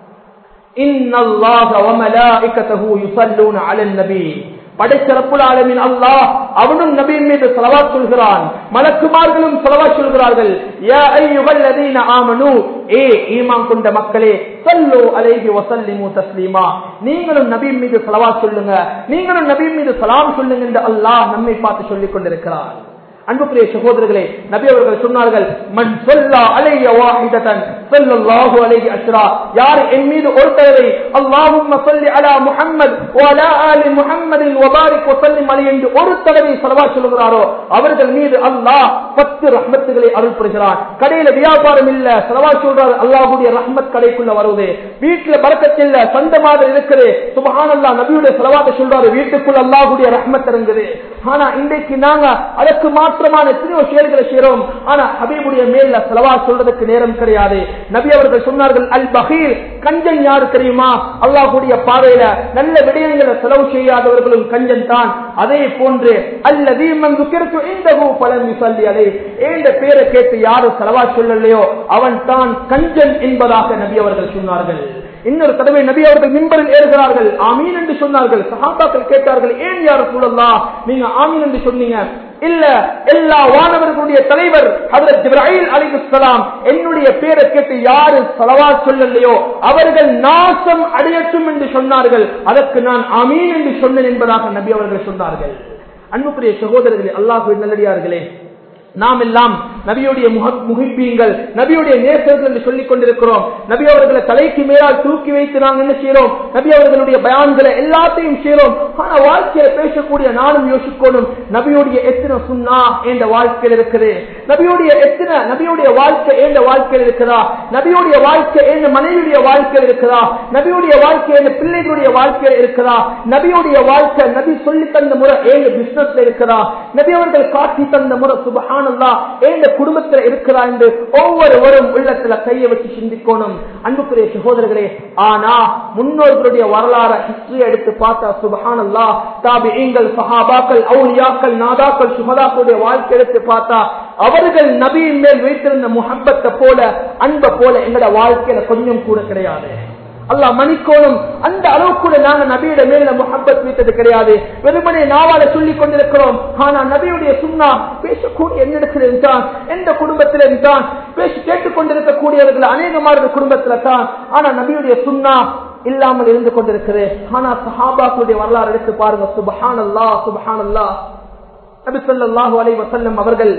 إن الله وملائكته يصلون على النبي படைச்ச ரப்புல் ஆலமின் அல்லாஹ் அவனும் நபியின் மீது செலவாத் சொல்கிறான் மலக்குமார்களும் செலவாத் சொல்கிறார்கள் யா ஐயுகள் லதீன ஆமனு ஏ ஈமான் கொண்ட மக்களே சல்லு அலைஹி வசல்லிமு தஸ்லீமா நீங்களும் நபியின் மீது செலவாத் சொல்லுங்க நீங்களும் நபியின் மீது சலாம் சொல்லுங்க என்று அல்லாஹ் நம்மை பார்த்து சொல்லிக் கொண்டிருக்கிறார் அன்புக்குரிய சகோதரர்களே நபி அவர்கள் சொன்னார்கள் மண் சொல்லா அலைய வாஹிதன் ஸல்லல்லாஹு அலைஹி அஸ்ரா யார் என் மீது ஒரு தடவை அல்லாஹும்ம ஸல்லி அலா முஹம்மத் வ அலா ஆலி முஹம்மதின் வ பாரிக் வ ஸல்லிம் அலைஹி என்று ஒரு தடவை ஸலவாத் சொல்கிறாரோ அவர்கள் மீது அல்லாஹ் பத்து ரஹ்மத்துகளை அருள் புரிகிறான் கடையில வியாபாரம் இல்ல ஸலவாத் சொல்றாரு அல்லாஹ்வுடைய ரஹ்மத் கடைக்குள்ள வருது வீட்டுல பரக்கத் இல்ல சந்த மாதிரி இருக்குது சுபஹானல்லாஹ் நபியுடைய ஸலவாத்தை சொல்றாரு வீட்டுக்குள்ள அல்லாஹ்வுடைய ரஹ்மத் இறங்குது ஆனா இன்றைக்கு நாங்க அதற்கு மாற்ற மாற்றமான எத்தனையோ செயல்களை செய்யறோம் ஆனா ஹபீபுடைய மேல செலவா சொல்றதுக்கு நேரம் கிடையாது நபி அவர்கள் சொன்னார்கள் அல் பகீர் கஞ்சன் யாரு தெரியுமா அல்லாஹுடைய பார்வையில நல்ல விடயங்களை செலவு செய்யாதவர்களும் கஞ்சன் தான் அதே போன்று அல்லது இந்த பலம் சொல்லி அதை ஏந்த பேரை கேட்டு யாரும் செலவா சொல்லலையோ அவன் தான் கஞ்சன் என்பதாக நபி அவர்கள் சொன்னார்கள் இன்னொரு தடவை நபி அவர்கள் மின்பரில் ஏறுகிறார்கள் ஆமீன் என்று சொன்னார்கள் சஹாபாக்கள் கேட்டார்கள் ஏன் யார் சூழல்லா நீங்க ஆமீன் என்று சொன்னீங்க இல்ல எல்லா வானவர்களுடைய தலைவர் ஹதரத் ஜிப்ராஹில் அலிகுஸ்லாம் என்னுடைய பேரை கேட்டு யாரு சலவா சொல்லலையோ அவர்கள் நாசம் அடையட்டும் என்று சொன்னார்கள் அதற்கு நான் ஆமீன் என்று சொன்னேன் என்பதாக நபி அவர்கள் சொன்னார்கள் அன்புக்குரிய சகோதரர்களே அல்லாஹு நல்லடியார்களே நாம் எல்லாம் நபியுடைய முகிப்பீங்கள் நபியுடைய நேசர்கள் என்று சொல்லிக் கொண்டிருக்கிறோம் நபி அவர்களை தலைக்கு மேலால் தூக்கி வைத்து நாங்கள் என்ன செய்யறோம் நபி அவர்களுடைய பயான்களை எல்லாத்தையும் செய்யறோம் ஆனா வாழ்க்கையில பேசக்கூடிய நானும் யோசிக்கணும் நபியுடைய எத்தனை சுண்ணா என்ற வாழ்க்கையில் இருக்குது நபியுடைய எத்தனை நபியுடைய வாழ்க்கை என்ற வாழ்க்கையில் இருக்கிறா நபியுடைய வாழ்க்கை என்ற மனைவியுடைய வாழ்க்கையில் இருக்கிறா நபியுடைய வாழ்க்கை என்ற பிள்ளைகளுடைய வாழ்க்கையில் இருக்கிறா நபியுடைய வாழ்க்கை நபி சொல்லி தந்த முறை ஏழு பிசினஸ்ல இருக்கிறா நபி அவர்கள் காட்டி தந்த முறை சுபஹான் சுபஹானல்லா ஏந்த குடும்பத்தில் இருக்கிறா என்று ஒவ்வொருவரும் உள்ளத்துல கையை வச்சு சிந்திக்கணும் அன்புக்குரிய சகோதரர்களே ஆனா முன்னோர்களுடைய வரலாறு ஹிஸ்டரி எடுத்து பார்த்தா சுபஹானல்லா தாபி ஈங்கள் சஹாபாக்கள் அவுலியாக்கள் நாதாக்கள் சுகதாக்களுடைய வாழ்க்கை எடுத்து பார்த்தா அவர்கள் நபியின் மேல் வைத்திருந்த முகப்பத்தை போல அன்பை போல எங்களோட வாழ்க்கையில கொஞ்சம் கூட கிடையாது அல்லாஹ் மணிக்கோணும் அந்த அளவு கூட நாங்க நபியோட மேல முகப்பத் வைத்தது கிடையாது வெறுமனே நாவால சொல்லிக் கொண்டிருக்கிறோம் ஆனா நபியுடைய சுண்ணா பேசக்கூடிய என்னிடத்தில் இருந்தான் எந்த குடும்பத்தில் இருந்தான் பேசி கேட்டுக் கொண்டிருக்கக்கூடியவர்கள் அநேகமான குடும்பத்துல தான் ஆனா நபியுடைய சுண்ணா இல்லாமல் இருந்து கொண்டிருக்கிறது ஆனா சஹாபாக்களுடைய வரலாறு எடுத்து பாருங்க சுபஹான் அல்லா சுபஹான் அல்லா நபி சொல்லாஹு அலை வசல்லம் அவர்கள்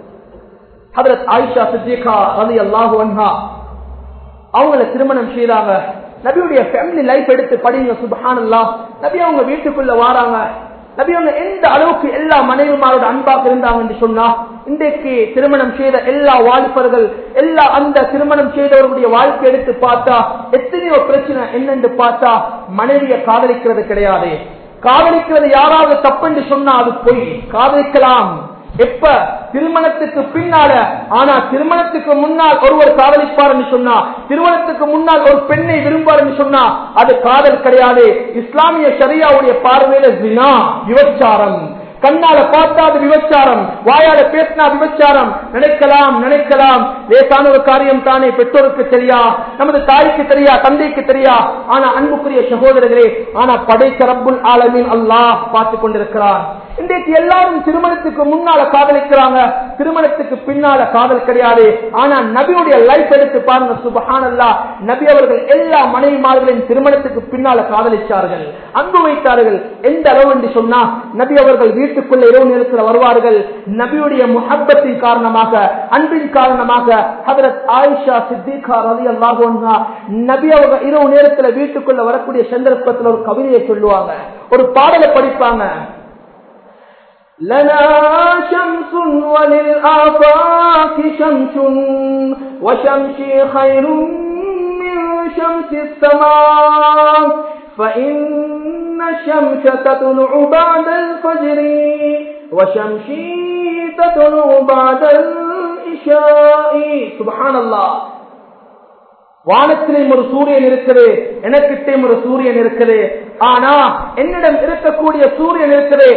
ஹதரத் ஆயிஷா சித்திகா ரலி அல்லாஹு அன்ஹா அவங்கள திருமணம் செய்தாங்க நபியுடைய ஃபேமிலி லைஃப் எடுத்து படிங்க சுபஹானல்லா நபி அவங்க வீட்டுக்குள்ள வாராங்க நபி அவங்க எந்த அளவுக்கு எல்லா மனைவிமாரோட அன்பாக இருந்தாங்க என்று சொன்னா இன்றைக்கு திருமணம் செய்த எல்லா வாலிபர்கள் எல்லா அந்த திருமணம் செய்தவர்களுடைய வாழ்க்கை எடுத்து பார்த்தா எத்தனையோ பிரச்சனை என்னென்று பார்த்தா மனைவியை காதலிக்கிறது கிடையாது காதலிக்கிறது யாராவது தப்பு சொன்னா அது பொய் காதலிக்கலாம் எப்ப திருமணத்துக்கு பின்னால ஆனா திருமணத்துக்கு முன்னால் ஒருவர் காதலிப்பார் என்று சொன்னா திருமணத்துக்கு முன்னால் ஒரு பெண்ணை விரும்பார் என்று சொன்னா அது காதல் கிடையாது இஸ்லாமிய சரியாவுடைய பார்வையில ஜினா விபச்சாரம் கண்ணால பார்த்தா அது விபச்சாரம் வாயால பேசினா விபச்சாரம் நினைக்கலாம் நினைக்கலாம் லேசான ஒரு காரியம் தானே பெற்றோருக்கு தெரியா நமது தாய்க்கு தெரியா தந்தைக்கு தெரியா ஆனா அன்புக்குரிய சகோதரர்களே ஆனா படைத்த ரப்புல் ஆலமின் அல்லாஹ் பார்த்து கொண்டிருக்கிறார் இன்றைக்கு எல்லாரும் திருமணத்துக்கு முன்னால காதலிக்கிறாங்க திருமணத்துக்கு பின்னால காதல் கிடையாது ஆனா நபியுடைய லைஃப் எடுத்து பாருங்க சுபஹானல்லா நபி அவர்கள் எல்லா மனைவிமார்களின் திருமணத்துக்கு பின்னால காதலிச்சார்கள் அன்பு வைத்தார்கள் எந்த அளவு என்று சொன்னா நபி அவர்கள் வீட்டுக்குள்ள இரவு நேரத்தில் வருவார்கள் நபியுடைய முஹப்பத்தின் காரணமாக அன்பின் காரணமாக ஹதரத் ஆயிஷா சித்திகா ரவி அல்லாஹா நபி அவங்க இரவு நேரத்துல வீட்டுக்குள்ள வரக்கூடிய சந்தர்ப்பத்தில் ஒரு கவிதையை சொல்லுவாங்க ஒரு பாடலை படிப்பாங்க لنا شمس وللآفاق شمس وشمسي خير من شمس السماء فإن الشمس تطلع بعد الفجر وشمسي تطلع بعد الإشاء سبحان الله வானத்திலேயும் ஒரு சூரியன் இருக்குது எனக்கிட்டையும் ஒரு சூரியன் இருக்குது ஆனா என்னிடம் இருக்கக்கூடிய சூரியன் இருக்குது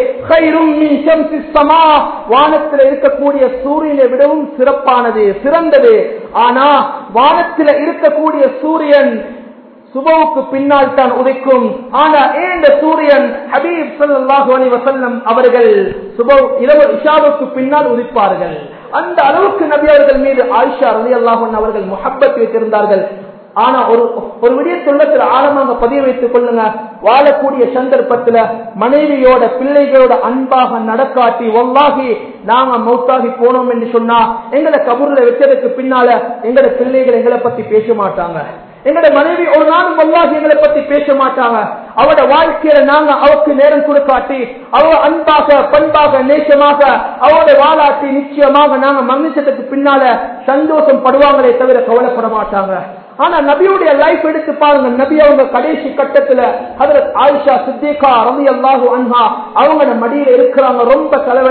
வானத்தில் இருக்கக்கூடிய சூரியனை விடவும் சிறப்பானது சிறந்தது ஆனா வானத்தில் இருக்கக்கூடிய சூரியன் சுபவுக்கு பின்னால் தான் உதைக்கும் ஆனா ஏந்த சூரியன் ஹபீப் சல்லாஹு அலி வசல்லம் அவர்கள் சுபவ் இரவு இஷாவுக்கு பின்னால் உதிப்பார்கள் அந்த அளவுக்கு நபி அவர்கள் மீது ஆயிஷா ரலி அல்லாஹன் அவர்கள் முஹப்பத் வைத்திருந்தார்கள் ஆனா ஒரு ஒரு விடயத்துள்ளத்தில் ஆழமாக பதிய வைத்துக் கொள்ளுங்க வாழக்கூடிய சந்தர்ப்பத்துல மனைவியோட பிள்ளைகளோட அன்பாக நடக்காட்டி ஒல்லாகி நாங்க மௌத்தாகி போனோம் என்று சொன்னா எங்களை கபூர்ல வச்சதுக்கு பின்னால எங்களோட பிள்ளைகள் எங்களை பத்தி பேச மாட்டாங்க எங்களோட மனைவி ஒரு நாளும் வல்லாகி எங்களை பத்தி பேச மாட்டாங்க அவட வாழ்க்கையில நாங்க அவருக்கு நேரம் கொடுக்காட்டி அவ அன்பாக பண்பாக நேசமாக அவரோட வாழாட்டி நிச்சயமாக நாங்க மன்னிச்சதுக்கு பின்னால சந்தோஷம் படுவாங்களே தவிர கவலைப்பட மாட்டாங்க ஆனா நபியுடைய லைஃப் எடுத்து பாருங்க நபி அவங்க கடைசி கட்டத்துல அதுல ஆயிஷா சித்திகா ரவி அல்லாஹு அன்ஹா அவங்க மடியில இருக்கிறாங்க ரொம்ப தலைவலி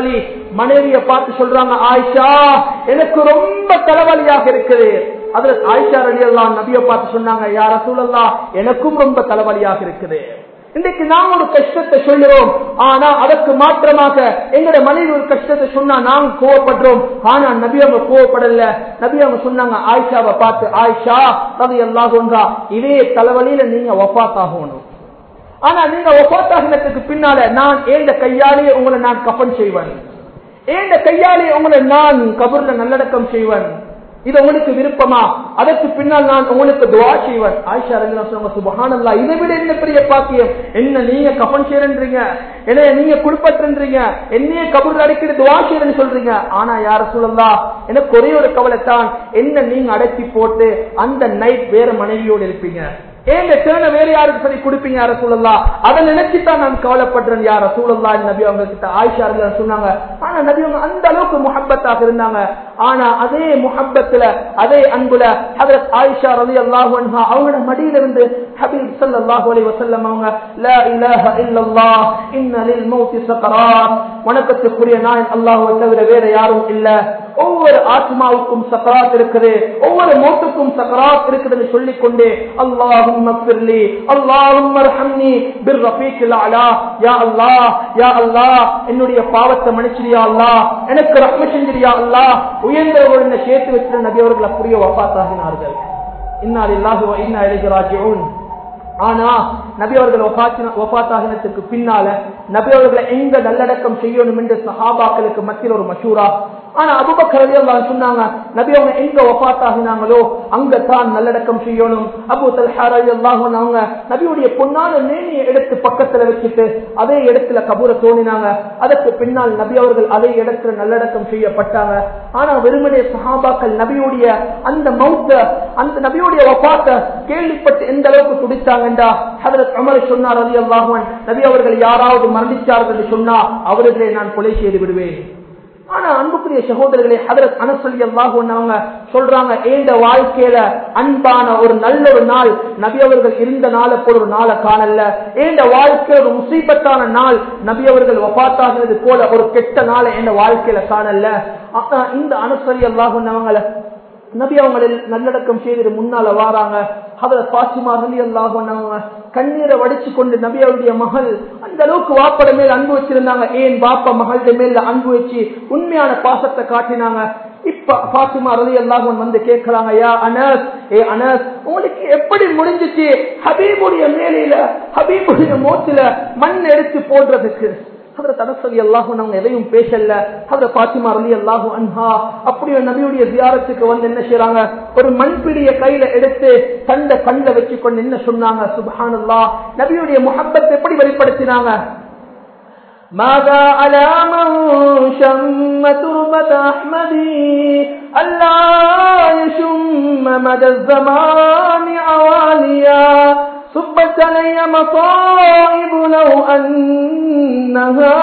மனைவியை பார்த்து சொல்றாங்க ஆயிஷா எனக்கு ரொம்ப தலைவலியாக இருக்குது அதுல ஆயிஷா ரலி அல்லாஹ் நபியை பார்த்து சொன்னாங்க யார சூழல்லா எனக்கும் ரொம்ப தலைவலியாக இருக்குது இன்னைக்கு நாம் ஒரு கஷ்டத்தை சொல்லுறோம் ஆனா அதற்கு மாற்றமாக எங்களுடைய மனைவி ஒரு கஷ்டத்தை சொன்னா நாங்க கோவப்படுறோம் ஆனா நபி அவங்க கோவப்படல நபி அவங்க சொன்னாங்க ஆயிஷாவை பார்த்து ஆயிஷா அது எல்லாகுங்கா இதே தலைவலியில நீங்க ஒப்பாத்தாகணும் ஆனா நீங்க ஒப்பாத்தாகினத்துக்கு பின்னால நான் ஏந்த கையாலே உங்களை நான் கப்பன் செய்வேன் ஏந்த கையாலே உங்களை நான் கபூர்ல நல்லடக்கம் செய்வேன் இது உங்களுக்கு விருப்பமா அதற்கு பின்னால் நான் உங்களுக்கு துவா செய்வேன் ஆயிஷா ரலியல்லாஹு சொன்னாங்க சுபஹானல்லா இதை விட என்ன பெரிய பாக்கியம் என்ன நீங்க கஃன் செய்யறன்றீங்க என்ன நீங்க குடுப்பற்றீங்க என்னைய கபூர்ல அடைக்கிற துவா செய்யறேன்னு சொல்றீங்க ஆனா யார சொல்லலாம் எனக்கு ஒரே ஒரு கவலை தான் என்ன நீங்க அடக்கி போட்டு அந்த நைட் வேற மனைவியோடு இருப்பீங்க ஏங்க தேன வேற யாருக்கு சரி கொடுப்பீங்க யார சூழல்லா அதை நினைச்சுதான் நான் கவலைப்படுறேன் யார சூழல்லா நபி அவங்க கிட்ட ஆயிஷா ரலியல்லாஹு சொன்னாங்க ஆனா நபி அவங்க அந்த அளவுக்கு முஹப்பத்தாக இருந்தாங்க ஆனா அதே முஹப்பத்துல அதே அன்புல ஹதரத் ஆயிஷா ரலியல்லாஹு அன்ஹா அவங்களோட மடியில இருந்து ஹபீப் ஸல்லல்லாஹு அலைஹி வஸல்லம் அவங்க லா இலாஹ இல்லல்லாஹ் இன்ன லில் மௌத்தி சக்கராத் வணக்கத்துக்குரிய நாயன் அல்லாஹ்வை தவிர வேற யாரும் இல்ல ஒவ்வொரு ஆத்மாவுக்கும் சக்கராத் இருக்குது ஒவ்வொரு மௌத்துக்கும் சக்கராத் இருக்குதுன்னு சொல்லிக் கொண்டே அல்லாஹும் மக்ஃபிர்லி அல்லாஹும் அர்ஹம்னி பிர் ரஃபீக்கில் அலா யா அல்லாஹ் யா அல்லாஹ் என்னுடைய பாவத்தை மன்னிச்சிரியா அல்லாஹ் எனக்கு ரஹ்ம செஞ்சிரியா அல்லாஹ் உயர்ந்தவர்கள் சேர்த்து வச்சிருந்த நபி அவர்கள் அப்படியே வஃபாத்தாகினார்கள் இன்னால் இல்லாஹு இன்னா இலைஹி ராஜிஊன் ஆனா நபி அவர்கள் ஒபாத்தாகினத்துக்கு பின்னால நபி அவர்களை எங்க நல்லடக்கம் செய்யணும் என்று சஹாபாக்களுக்கு மத்தியில் ஒரு மஷூரா ஆனா அபுபக்கர் ரலியல்லாஹு சொன்னாங்க நபி அவங்க எங்க ஒபாத்தாகினாங்களோ அங்க தான் நல்லடக்கம் செய்யணும் அபு தல்ஹா ரலியல்லாஹு அவங்க நபியுடைய பொன்னான மேனியை எடுத்து பக்கத்துல வச்சுட்டு அதே இடத்துல கபூர தோணினாங்க அதற்கு பின்னால் நபி அவர்கள் அதே இடத்துல நல்லடக்கம் செய்யப்பட்டாங்க ஆனா வெறுமனே சஹாபாக்கள் நபியுடைய அந்த மௌத்த அந்த நபியுடைய ஒப்பாத்த கேள்விப்பட்டு எந்த அளவுக்கு துடித்தாங்கண்டா ஹதரத் அமர் சொன்னார் ரலி அல்லாஹுவன் நபி அவர்கள் யாராவது மரணிச்சார்கள் என்று சொன்னா அவர்களை நான் கொலை செய்து விடுவேன் ஆனா அன்புக்குரிய சகோதரர்களே ஹதரத் அனசலி அல்லாஹுவன் அவங்க சொல்றாங்க ஏந்த வாழ்க்கையில அன்பான ஒரு நல்ல ஒரு நாள் நபி அவர்கள் இருந்த நாளை போல ஒரு நாளை காணல ஏந்த வாழ்க்கையில ஒரு முசீபத்தான நாள் நபி அவர்கள் வபாத்தாகிறது போல ஒரு கெட்ட நாளை எந்த வாழ்க்கையில காணல ஆனா இந்த அனசலி அல்லாஹுவன் அவங்கள நபி அவங்க நல்லடக்கம் செய்து முன்னால வாராங்க அதுல பாசிமா அலி அல்லாஹ் கண்ணீரை வடிச்சு கொண்டு நபி அவருடைய மகள் அந்த அளவுக்கு வாப்பட மேல் அன்பு வச்சிருந்தாங்க ஏன் பாப்பா மகள்ட மேல அன்பு வச்சு உண்மையான பாசத்தை காட்டினாங்க இப்ப பாத்திமா அலி அல்லாஹன் வந்து கேட்கிறாங்க யா அனஸ் ஏ அனஸ் உங்களுக்கு எப்படி முடிஞ்சிச்சு ஹபீபுடைய மேலையில ஹபீபுடைய மோத்துல மண் எடுத்து போடுறதுக்கு ஹதரத் அனசலி அல்லாஹும் அவங்க எதையும் பேசல ஹதரத் பாத்திமா அலி அல்லாஹு அன்ஹா அப்படியே நபியுடைய ஜியாரத்துக்கு வந்து என்ன செய்யறாங்க ஒரு மண்பிடிய கையில எடுத்து கண்ட கண்ட வச்சு கொண்டு என்ன சொன்னாங்க சுபஹானல்லா நபியுடைய முஹப்பத் எப்படி வெளிப்படுத்தினாங்க ماذا على من شم تربة أحمدي ألا يشم مدى الزمان عواليا صبت علي مصائب لو أنها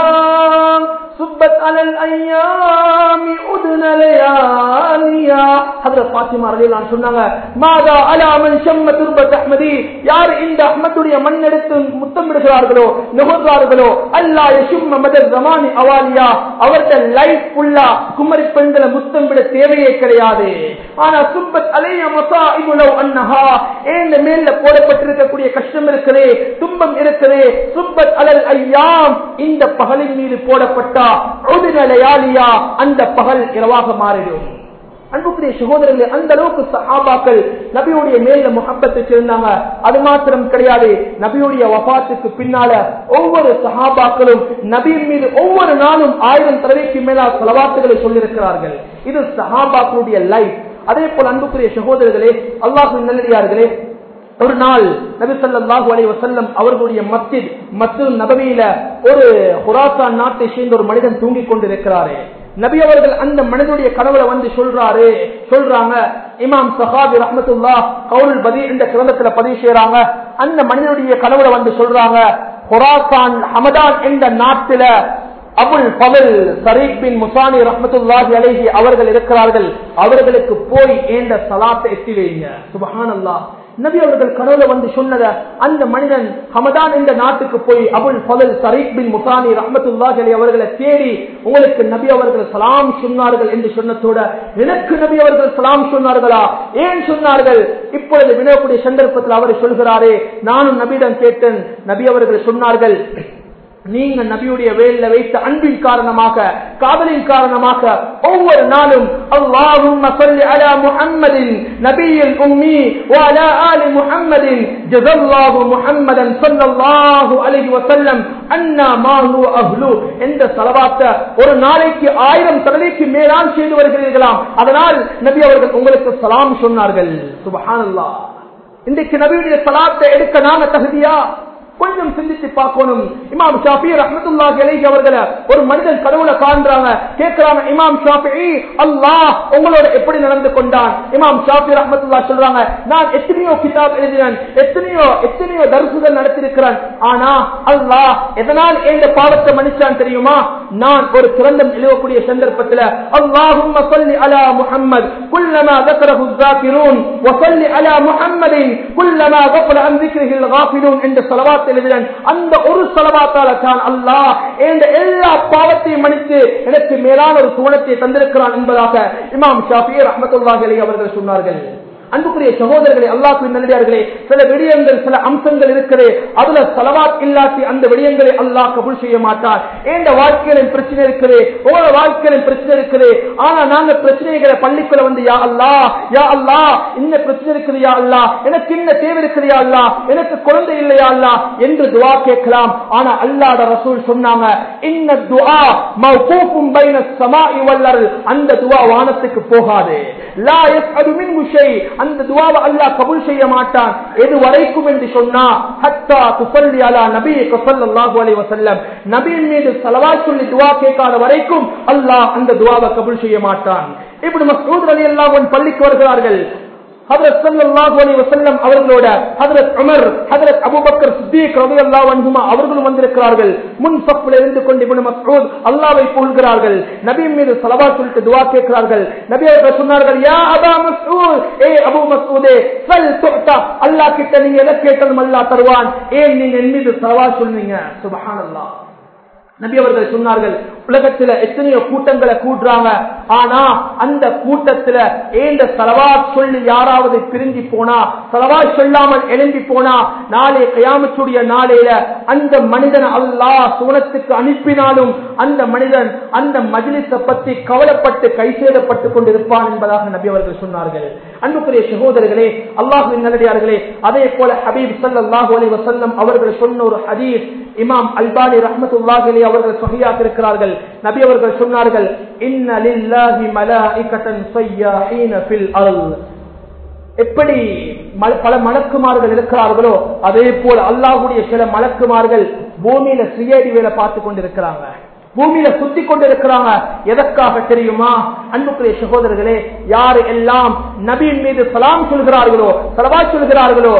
صبت على الأيام أدن لياليا حضرت فاطمة رضي الله عنها சொன்னாங்க மாதா அலா மன் ஷம்ம துர்பத் அஹ்மதி யார் இந்த அஹ்மதுடைய மண் எடுத்து முத்தமிடுகிறார்களோ நுகர்றார்களோ அல்லா யஷும்ம மதர் ஜமானி அவாலியா அவருடைய லைஃப் ஃபுல்லா குமரி பெண்களை முத்தம் விட தேவையே கிடையாது ஆனா சுப்பத் அலைய மசா இவ்வளவு அன்னஹா ஏந்த மேல போடப்பட்டிருக்கக்கூடிய கஷ்டம் இருக்கிறே துன்பம் இருக்கிறே சுப்பத் அலல் ஐயாம் இந்த பகலின் மீது போடப்பட்டா உதுநலையாலியா அந்த பகல் இரவாக மாறிடும் அன்புக்குரிய சகோதரர்களே அந்த அளவுக்கு சஹாபாக்கள் நபியுடைய மேல முகப்பத்தை சேர்ந்தாங்க அது மாத்திரம் கிடையாது நபியுடைய வபாத்துக்கு பின்னால ஒவ்வொரு சஹாபாக்களும் நபியின் மீது ஒவ்வொரு நாளும் ஆயிரம் தடவைக்கு மேல செலவாத்துகளை சொல்லியிருக்கிறார்கள் இது சஹாபாக்களுடைய லைஃப் அதே போல அன்புக்குரிய சகோதரர்களே அல்லாஹு நல்லடியார்களே ஒரு நாள் நபி சொல்லாஹு அலி வசல்லம் அவர்களுடைய மத்தின் மத்து நபவியில ஒரு ஹுராசான் நாட்டை சேர்ந்த ஒரு மனிதன் தூங்கிக் கொண்டிருக்கிறாரே நபி அவர்கள் அந்த மனிதனுடைய கனவுல வந்து சொல்றாரு சொல்றாங்க இமாம் சஹாபி ரஹமத்துல்லா கவுல் பதி என்ற கிரந்தத்துல பதிவு செய்யறாங்க அந்த மனிதனுடைய கனவுல வந்து சொல்றாங்க ஹொராசான் ஹமதான் என்ற நாட்டில அபுல் பவல் சரீப் பின் முசானி ரஹமத்துல்லாஹி அலைஹி அவர்கள் இருக்கிறார்கள் அவர்களுக்கு போய் ஏண்ட சலாத்தை எத்தி வைங்க சுபஹானல்லா நபி அவர்கள் கனவுல வந்து சொன்னத அந்த மனிதன் ஹமதான் என்ற நாட்டுக்கு போய் அபுல் ஃபதல் சரீப் பின் முசானி ரஹமத்துல்லாஹி அலைஹி அவர்களை தேடி உங்களுக்கு நபி அவர்கள் சலாம் சொன்னார்கள் என்று சொன்னதோட எனக்கு நபி அவர்கள் சலாம் சொன்னார்களா ஏன் சொன்னார்கள் இப்பொழுது வினவக்கூடிய சந்தர்ப்பத்தில் அவர் சொல்கிறாரே நானும் நபியிடம் கேட்டேன் நபி அவர்கள் சொன்னார்கள் நீங்க நபியுடைய வேலில் வைத்த அன்பின் காரணமாக காதலின் காரணமாக ஒவ்வொரு நாளும் அல்லாஹும் அலா முஹம்மதின் நபியில் உம்மி وعلى آل محمد جزا الله محمدا صلى الله عليه وسلم அண்ணா மாஹு அஹ்லு என்ற சலவாத்த ஒரு நாளைக்கு ஆயிரம் தடவைக்கு மேலான் செய்து வருகிறீர்களாம் அதனால் நபி அவர்கள் உங்களுக்கு சலாம் சொன்னார்கள் சுபஹானல்லாஹ் இன்றைக்கு நபியுடைய சலாத்தை எடுக்க நாம தகுதியா கொஞ்சம் சிந்தித்து பார்க்கணும் இமாம் ஷாஃபி ரஹமத்துல்லாஹி அலைஹி அவர்களை ஒரு மனிதன் கடவுளை காண்றாங்க கேட்கிறாங்க இமாம் ஷாஃபி அல்லாஹ் உங்களோட எப்படி நடந்து கொண்டான் இமாம் ஷாஃபி ரஹமத்துல்லா சொல்றாங்க நான் எத்தனையோ கிதாப் எழுதினேன் எத்தனையோ எத்தனையோ தரிசுகள் நடத்திருக்கிறேன் ஆனா அல்லாஹ் எதனால் எந்த பாவத்தை மன்னிச்சான் தெரியுமா நான் ஒரு கிரந்தம் எழுதக்கூடிய சந்தர்ப்பத்தில் அல்லாஹும் சொல்லி அலா முஹம்மது குல்லமா ذكره الذاكرون وصل على محمد كلما غفل عن ذكره الغافلون என்ற صلوات எழுதினேன் அந்த ஒரு சலவாத்தால தான் அல்லாஹ் என்ற எல்லா பாவத்தையும் மன்னித்து எனக்கு மேலான ஒரு சுவனத்தை தந்திருக்கிறான் என்பதாக இமாம் ஷாஃபி ரஹமத்துல்லாஹி அலைஹி அவர்கள் சொன்னார்கள் அன்புக்குரிய சகோதரர்களே அல்லாஹ் நல்லடியார்களே சில விடயங்கள் சில அம்சங்கள் இருக்கிறே அதுல செலவாத் இல்லாட்டி அந்த விடயங்களை அல்லாஹ் கபுல் செய்ய மாட்டார் ஏண்ட வாழ்க்கையிலும் பிரச்சனை இருக்கிறே உங்களோட வாழ்க்கையிலும் பிரச்சனை இருக்கிறே ஆனா நாங்க பிரச்சனைகளை பள்ளிக்குள்ள வந்து யா அல்லா யா அல்லா இந்த பிரச்சனை இருக்குது யா அல்லா எனக்கு இந்த தேவை இருக்குது யா அல்லா எனக்கு குழந்தை இல்லையா அல்லா என்று துவா கேட்கலாம் ஆனா அல்லாட ரசூல் சொன்னாங்க இன்ன துஆ மௌகூஃபும் பைன ஸமாஇ வல் அர்ல் அந்த துஆ வானத்துக்கு போகாது லா யஸ்அது மின்ஹு ஷை அந்த துவாவை அல்லாஹ் கபூல் செய்ய மாட்டான் எது வரைக்கும் என்று சொன்னா ஹத்தா துசல்லி அலா நபி ஸல்லல்லாஹு அலைஹி வஸல்லம் நபியின் மீது ஸலவாத் சொல்லி துவா கேட்காத வரைக்கும் அல்லாஹ் அந்த துவாவை கபூல் செய்ய மாட்டான் இப்படி மஸ்ஊத் ரலியல்லாஹு அன்ஹு பள்ளிக்கு வருகிறார்கள் ஹதரத் ஸல்லல்லாஹு அலைஹி வஸல்லம் அவர்களோட ஹதரத் உமர் ஹதரத் அபூபக்கர் சித்திக் ரலியல்லாஹு அன்ஹுமா அவர்களும் வந்திருக்கிறார்கள் முன் சஃப்ல இருந்து கொண்டு இப்னு மஸ்ஊத் அல்லாஹ்வை புகழ்கிறார்கள் நபி மீது ஸலவாத் சொல்லிட்டு துஆ கேட்கிறார்கள் நபி அவர்கள் சொன்னார்கள் யா அபா மஸ்ஊத் ஏ அபூ மஸ்ஊதே சல் துஅதா அல்லாஹ் கிட்ட நீங்க எதை கேட்டாலும் அல்லாஹ் தருவான் ஏன் நீங்க என் மீது ஸலவாத் சொல்றீங்க சுப்ஹானல்லாஹ் நபி அவர்கள் சொன்னார்கள் உலகத்துல எத்தனையோ கூட்டங்களை கூட்டுறாங்க ஆனா அந்த கூட்டத்துல ஏந்த செலவாத் சொல்லி யாராவது பிரிஞ்சு போனா செலவாத் சொல்லாமல் எழும்பி போனா நாளை கயாமத்துடைய நாளையில அந்த மனிதன் அல்லாஹ் சூனத்துக்கு அனுப்பினாலும் அந்த மனிதன் அந்த மஜிலிச பத்தி கவலைப்பட்டு கைசேதப்பட்டு கொண்டிருப்பான் என்பதாக நபி அவர்கள் சொன்னார்கள் அன்புக்குரிய சகோதரர்களே அல்லாஹுவின் நல்லடியார்களே அதே போல ஹபீப் சல்லாஹூ அலி வசல்லம் அவர்கள் சொன்ன ஒரு ஹதீஸ் இமாம் அல்பானி ரஹமத்துல்லாஹி அவர்கள் சொஹியாக இருக்கிறார்கள் நபி அவர்கள் சொன்னார்கள் இன்ன லில்லாஹி மலாஇகத்தன் ஸய்யாஹீன ஃபில் அர்ல் எப்படி பல மலக்குமார்கள் இருக்கிறார்களோ அதே போல அல்லாஹுடைய சில மலக்குமார்கள் பூமியில சிஐடி வேலை பார்த்து கொண்டிருக்கிறாங்க பூமியில சுத்தி கொண்டிருக்கிறாங்க எதற்காக தெரியுமா அன்புக்குரிய சகோதரர்களே யாரு எல்லாம் நபியின் மீது சலாம் சொல்கிறார்களோ சலவா சொல்கிறார்களோ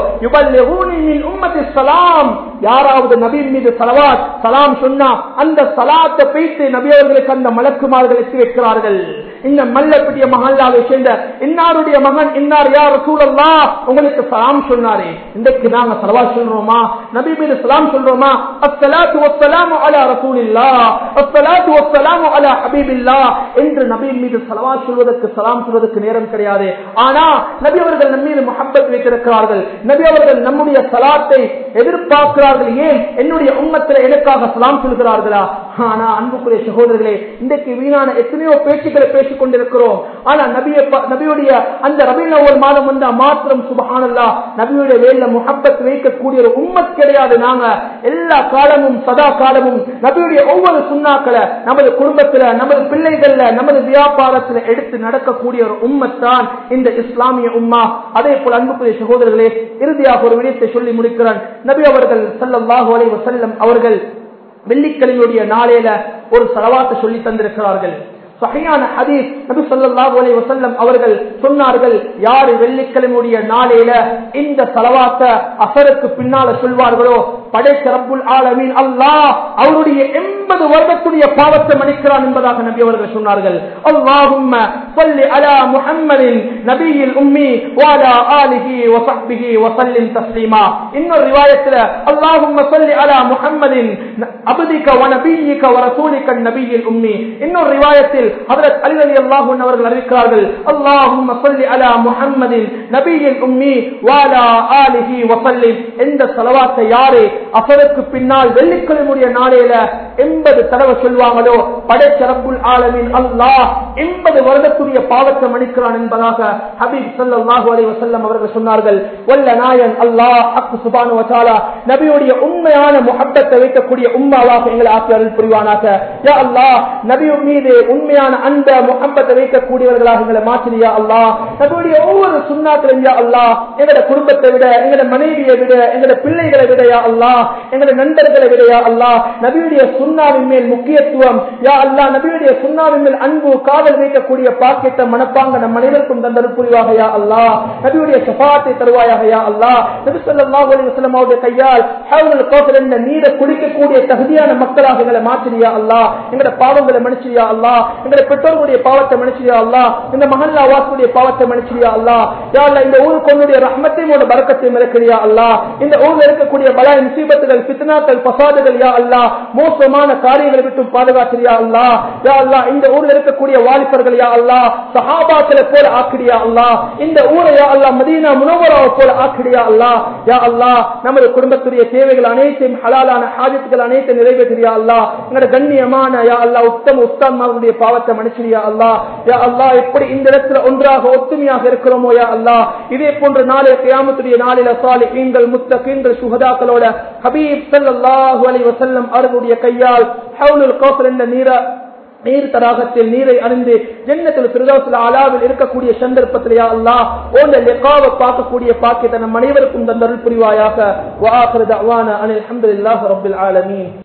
உம்மத்தி சலாம் யாராவது நபியின் மீது சலவாத் சலாம் சொன்னா அந்த சலாத்தை பேசி நபி அவர்களுக்கு அந்த மலக்குமார்கள் எத்தி வைக்கிறார்கள் இந்த மல்லப்பட்டிய மகல்லாவை சேர்ந்த இன்னாருடைய மகன் இன்னார் யார் சூழல்லா உங்களுக்கு சலாம் சொன்னாரே இன்றைக்கு நாங்க சலவா சொல்றோமா நபி மீது சலாம் சொல்றோமா அஸ்ஸலாத்து வஸ்ஸலாமு அலா ரசூலில்லா அஸ்ஸலாத்து வஸ்ஸலாமு அலா ஹபீபில்லா என்று நபியின் மீது சலவா சொல்வதற்கு சலாம் சொல்வதற்கு நேரம் கிடையாது ஆனா நபி அவர்கள் நம் மீது முகப்பத் வைத்திருக்கிறார்கள் நபி அவர்கள் நம்முடைய சலாத்தை எதிர்பார்க்கிறார்கள் ஏன் என்னுடைய உம்மத்தில் எனக்காக சலாம் சொல்கிறார்களா ஆனா அன்புக்குரிய சகோதரர்களே இன்றைக்கு வீணான எத்தனையோ பேச்சுக்களை பேசிக் கொண்டிருக்கிறோம் ஆனா நபிய நபியுடைய அந்த ரபீன ஒரு மாதம் வந்தா மாத்திரம் சுபஹானல்லா நபியுடைய வேல முகப்பத் வைக்கக்கூடிய ஒரு உம்மத் கிடையாது நாங்க எல்லா காலமும் சதா காலமும் நபியுடைய ஒவ்வொரு சுண்ணாக்களை நமது குடும்பத்துல நமது பிள்ளைகள்ல நமது வியாபாரத்துல எடுத்து நடக்கக்கூடிய ஒரு உம்மத்தான் இந்த இஸ்லாமிய உம்மா அதே போல அன்புக்குரிய சகோதரர்களே இறுதியாக ஒரு விடயத்தை சொல்லி முடிக்கிறான் நபி அவர்கள் சல்லாஹூ அலைவ செல்லம் அவர்கள் வெள்ளிக்கிழமையுடைய நாளையில ஒரு செலவாத்தை சொல்லி தந்திருக்கிறார்கள் சகையான ஹதீஸ் நபி ஸல்லல்லாஹு அலைஹி வஸல்லம் அவர்கள் சொன்னார்கள் யார் வெள்ளிக்கிழமையுடைய நாளையில இந்த ஸலவாத்த அசருக்கு பின்னால சொல்வார்களோ படைத்த ரப்புல் ஆலமீன் அல்லாஹ் அவருடைய 80 எண்பது வருடத்துடைய பாவத்தை மன்னிக்கிறான் என்பதாக நபி அவர்கள் சொன்னார்கள் அல்லாஹும்ம சொல்லி அலா முஹம்மதின் நபியில் உம்மி வாலா ஆலிஹி வசஹ்பிஹி வசல்லிம் தஸ்லீமா இன்னொரு ரிவாயத்துல அல்லாஹும்ம சொல்லி அலா முஹம்மதின் அபதிக வனபியிக வரசூலிக நபியில் உம்மி இன்னொரு ரிவாயத்தில் ஹதரத் அலி அலி அல்லாஹு அவர்கள் அறிவிக்கிறார்கள் அல்லாஹும்ம சொல்லி அலா முஹம்மதின் நபியில் உம்மி வாலா ஆலிஹி வசல்லிம் எந்த செலவாத்தை யாரு அசருக்கு பின்னால் வெள்ளிக்கிழமுடைய நாளையில எண்பது தடவை சொல்வாங்களோ படைச்சரப்புல் ஆலமின் அல்லாஹ் எண்பது வருடத்துடைய பாவத்தை மன்னிக்கிறான் என்பதாக ஹபீப் ஸல்லல்லாஹு அலைஹி வஸல்லம் அவர்கள் சொன்னார்கள் வல்ல நாயன் அல்லாஹ் அக்கு சுபானு வசாலா நபியுடைய உண்மையான முஹப்பத்தை வைக்கக்கூடிய உம்மாவாக எங்களை ஆக்கி அருள் புரிவானாக யா அல்லாஹ் நபியின் மீது உண்மையான அந்த முஹப்பத்தை வைக்கக்கூடியவர்களாக எங்களை மாற்றியா அல்லாஹ் நபியுடைய ஒவ்வொரு சுண்ணாக்களும் யா அல்லாஹ் எங்களோட குடும்பத்தை விட எங்களோட மனைவியை விட எங்களோட பிள்ளைகளை விட யா அல்லாஹ் எங்களோட நண்பர்களை விட யா அல்லாஹ் நபியுடைய சுண்ணாவின் மேல் முக்கியத்துவம் யா அல்லாஹ் நபியுடைய சுண்ணாவின் மேல் அன்பு காதல் வைக்கக்கூடிய பாக்கியத்தை மனப்பாங்க நம் அனைவருக்கும் தந்தரும் புரிவாக யா அல்லாஹ் நபியுடைய சபாத்தை தருவாயாக யா அல்லாஹ் நபி ஸல்லல்லாஹு அலைஹி வஸல்லம் அவருடைய கையால் ஹவுல் கௌசர் என்ற நீரை குடிக்கக்கூடிய தகுதியான மக்களாக எங்களை மாற்றியா அல்லாஹ் எங்களோட பாவங்களை மன்னிச்சியா அல்லாஹ் எங்களோட பெற்றோர்களுடைய பாவத்தை மன்னிச்சியா அல்லாஹ் இந்த மஹல்லா வாசுடைய பாவத்தை மன்னிச்சியா அல்லாஹ் யா அல்லாஹ் இந்த ஊருக்கு உன்னுடைய ரஹ்மத்தையும் உன்னோட பரக்கத்தையும் இறக்கிறியா அல்லாஹ் இந்த ஊர்ல இருக்கக்கூடிய பல முசீபத்துகள் பித்னாக்கள் பசாதுகள் யா அல்லாஹ் மோசமான காரியங்களை விட்டு பாதுகாக்கிறியா அல்லாஹ் யா அல்லாஹ் இந்த ஊர்ல இருக்கக்கூடிய வாலிபர்கள் யா அல்லாஹ் சஹாபாக்களை போல ஆக்கிடியா அல்லாஹ் இந்த ஊரை யா அல்லாஹ் மதீனா முனவராவை போல ஆக்கிடியா அல்லாஹ் யா அல்லாஹ் நமது குடும்பத்துடைய தேவைகள் அனைத்தையும் ஹலாலான ஹாஜத்துகள் அனைத்தையும் நிறைவேற்றியா அல்லாஹ் எங்களோட கண்ணியமான யா அல்லாஹ் உத்தம உஸ்தான்மாவுடைய பாவத்தை மன்னிச்சிரியா அல்லாஹ் யா அல்லாஹ் எப்படி இந்த இடத்துல ஒன்றாக ஒத்துமையாக இருக்கிறோமோ யா அல்லாஹ் இதே போன்ற நாளைய கியாமத்துடைய நாளில சாலிஹீன்கள் முத்தகீன்கள் சுஹதாக்களோட ஹபீப் ஸல்லல்லாஹு அலைஹி வஸல்லம் அவர்களுடைய கையால் ஹவுலுல் கௌசர் என்ற நீர நீர் தடாகத்தில் நீரை அறிந்து ஜன்னத்தில் பிரதோசில அலாவில் இருக்கக்கூடிய சந்தர்ப்பத்திலேயா அல்லாஹ் ஓண்ட லெக்காவை பார்க்கக்கூடிய பாக்கியத்தை நம் அனைவருக்கும் தந்தருள் புரிவாயாக வாஹிரு தஅவானா அனில் அல்ஹம்துலில்லாஹி ரப்பில் ஆலமீன்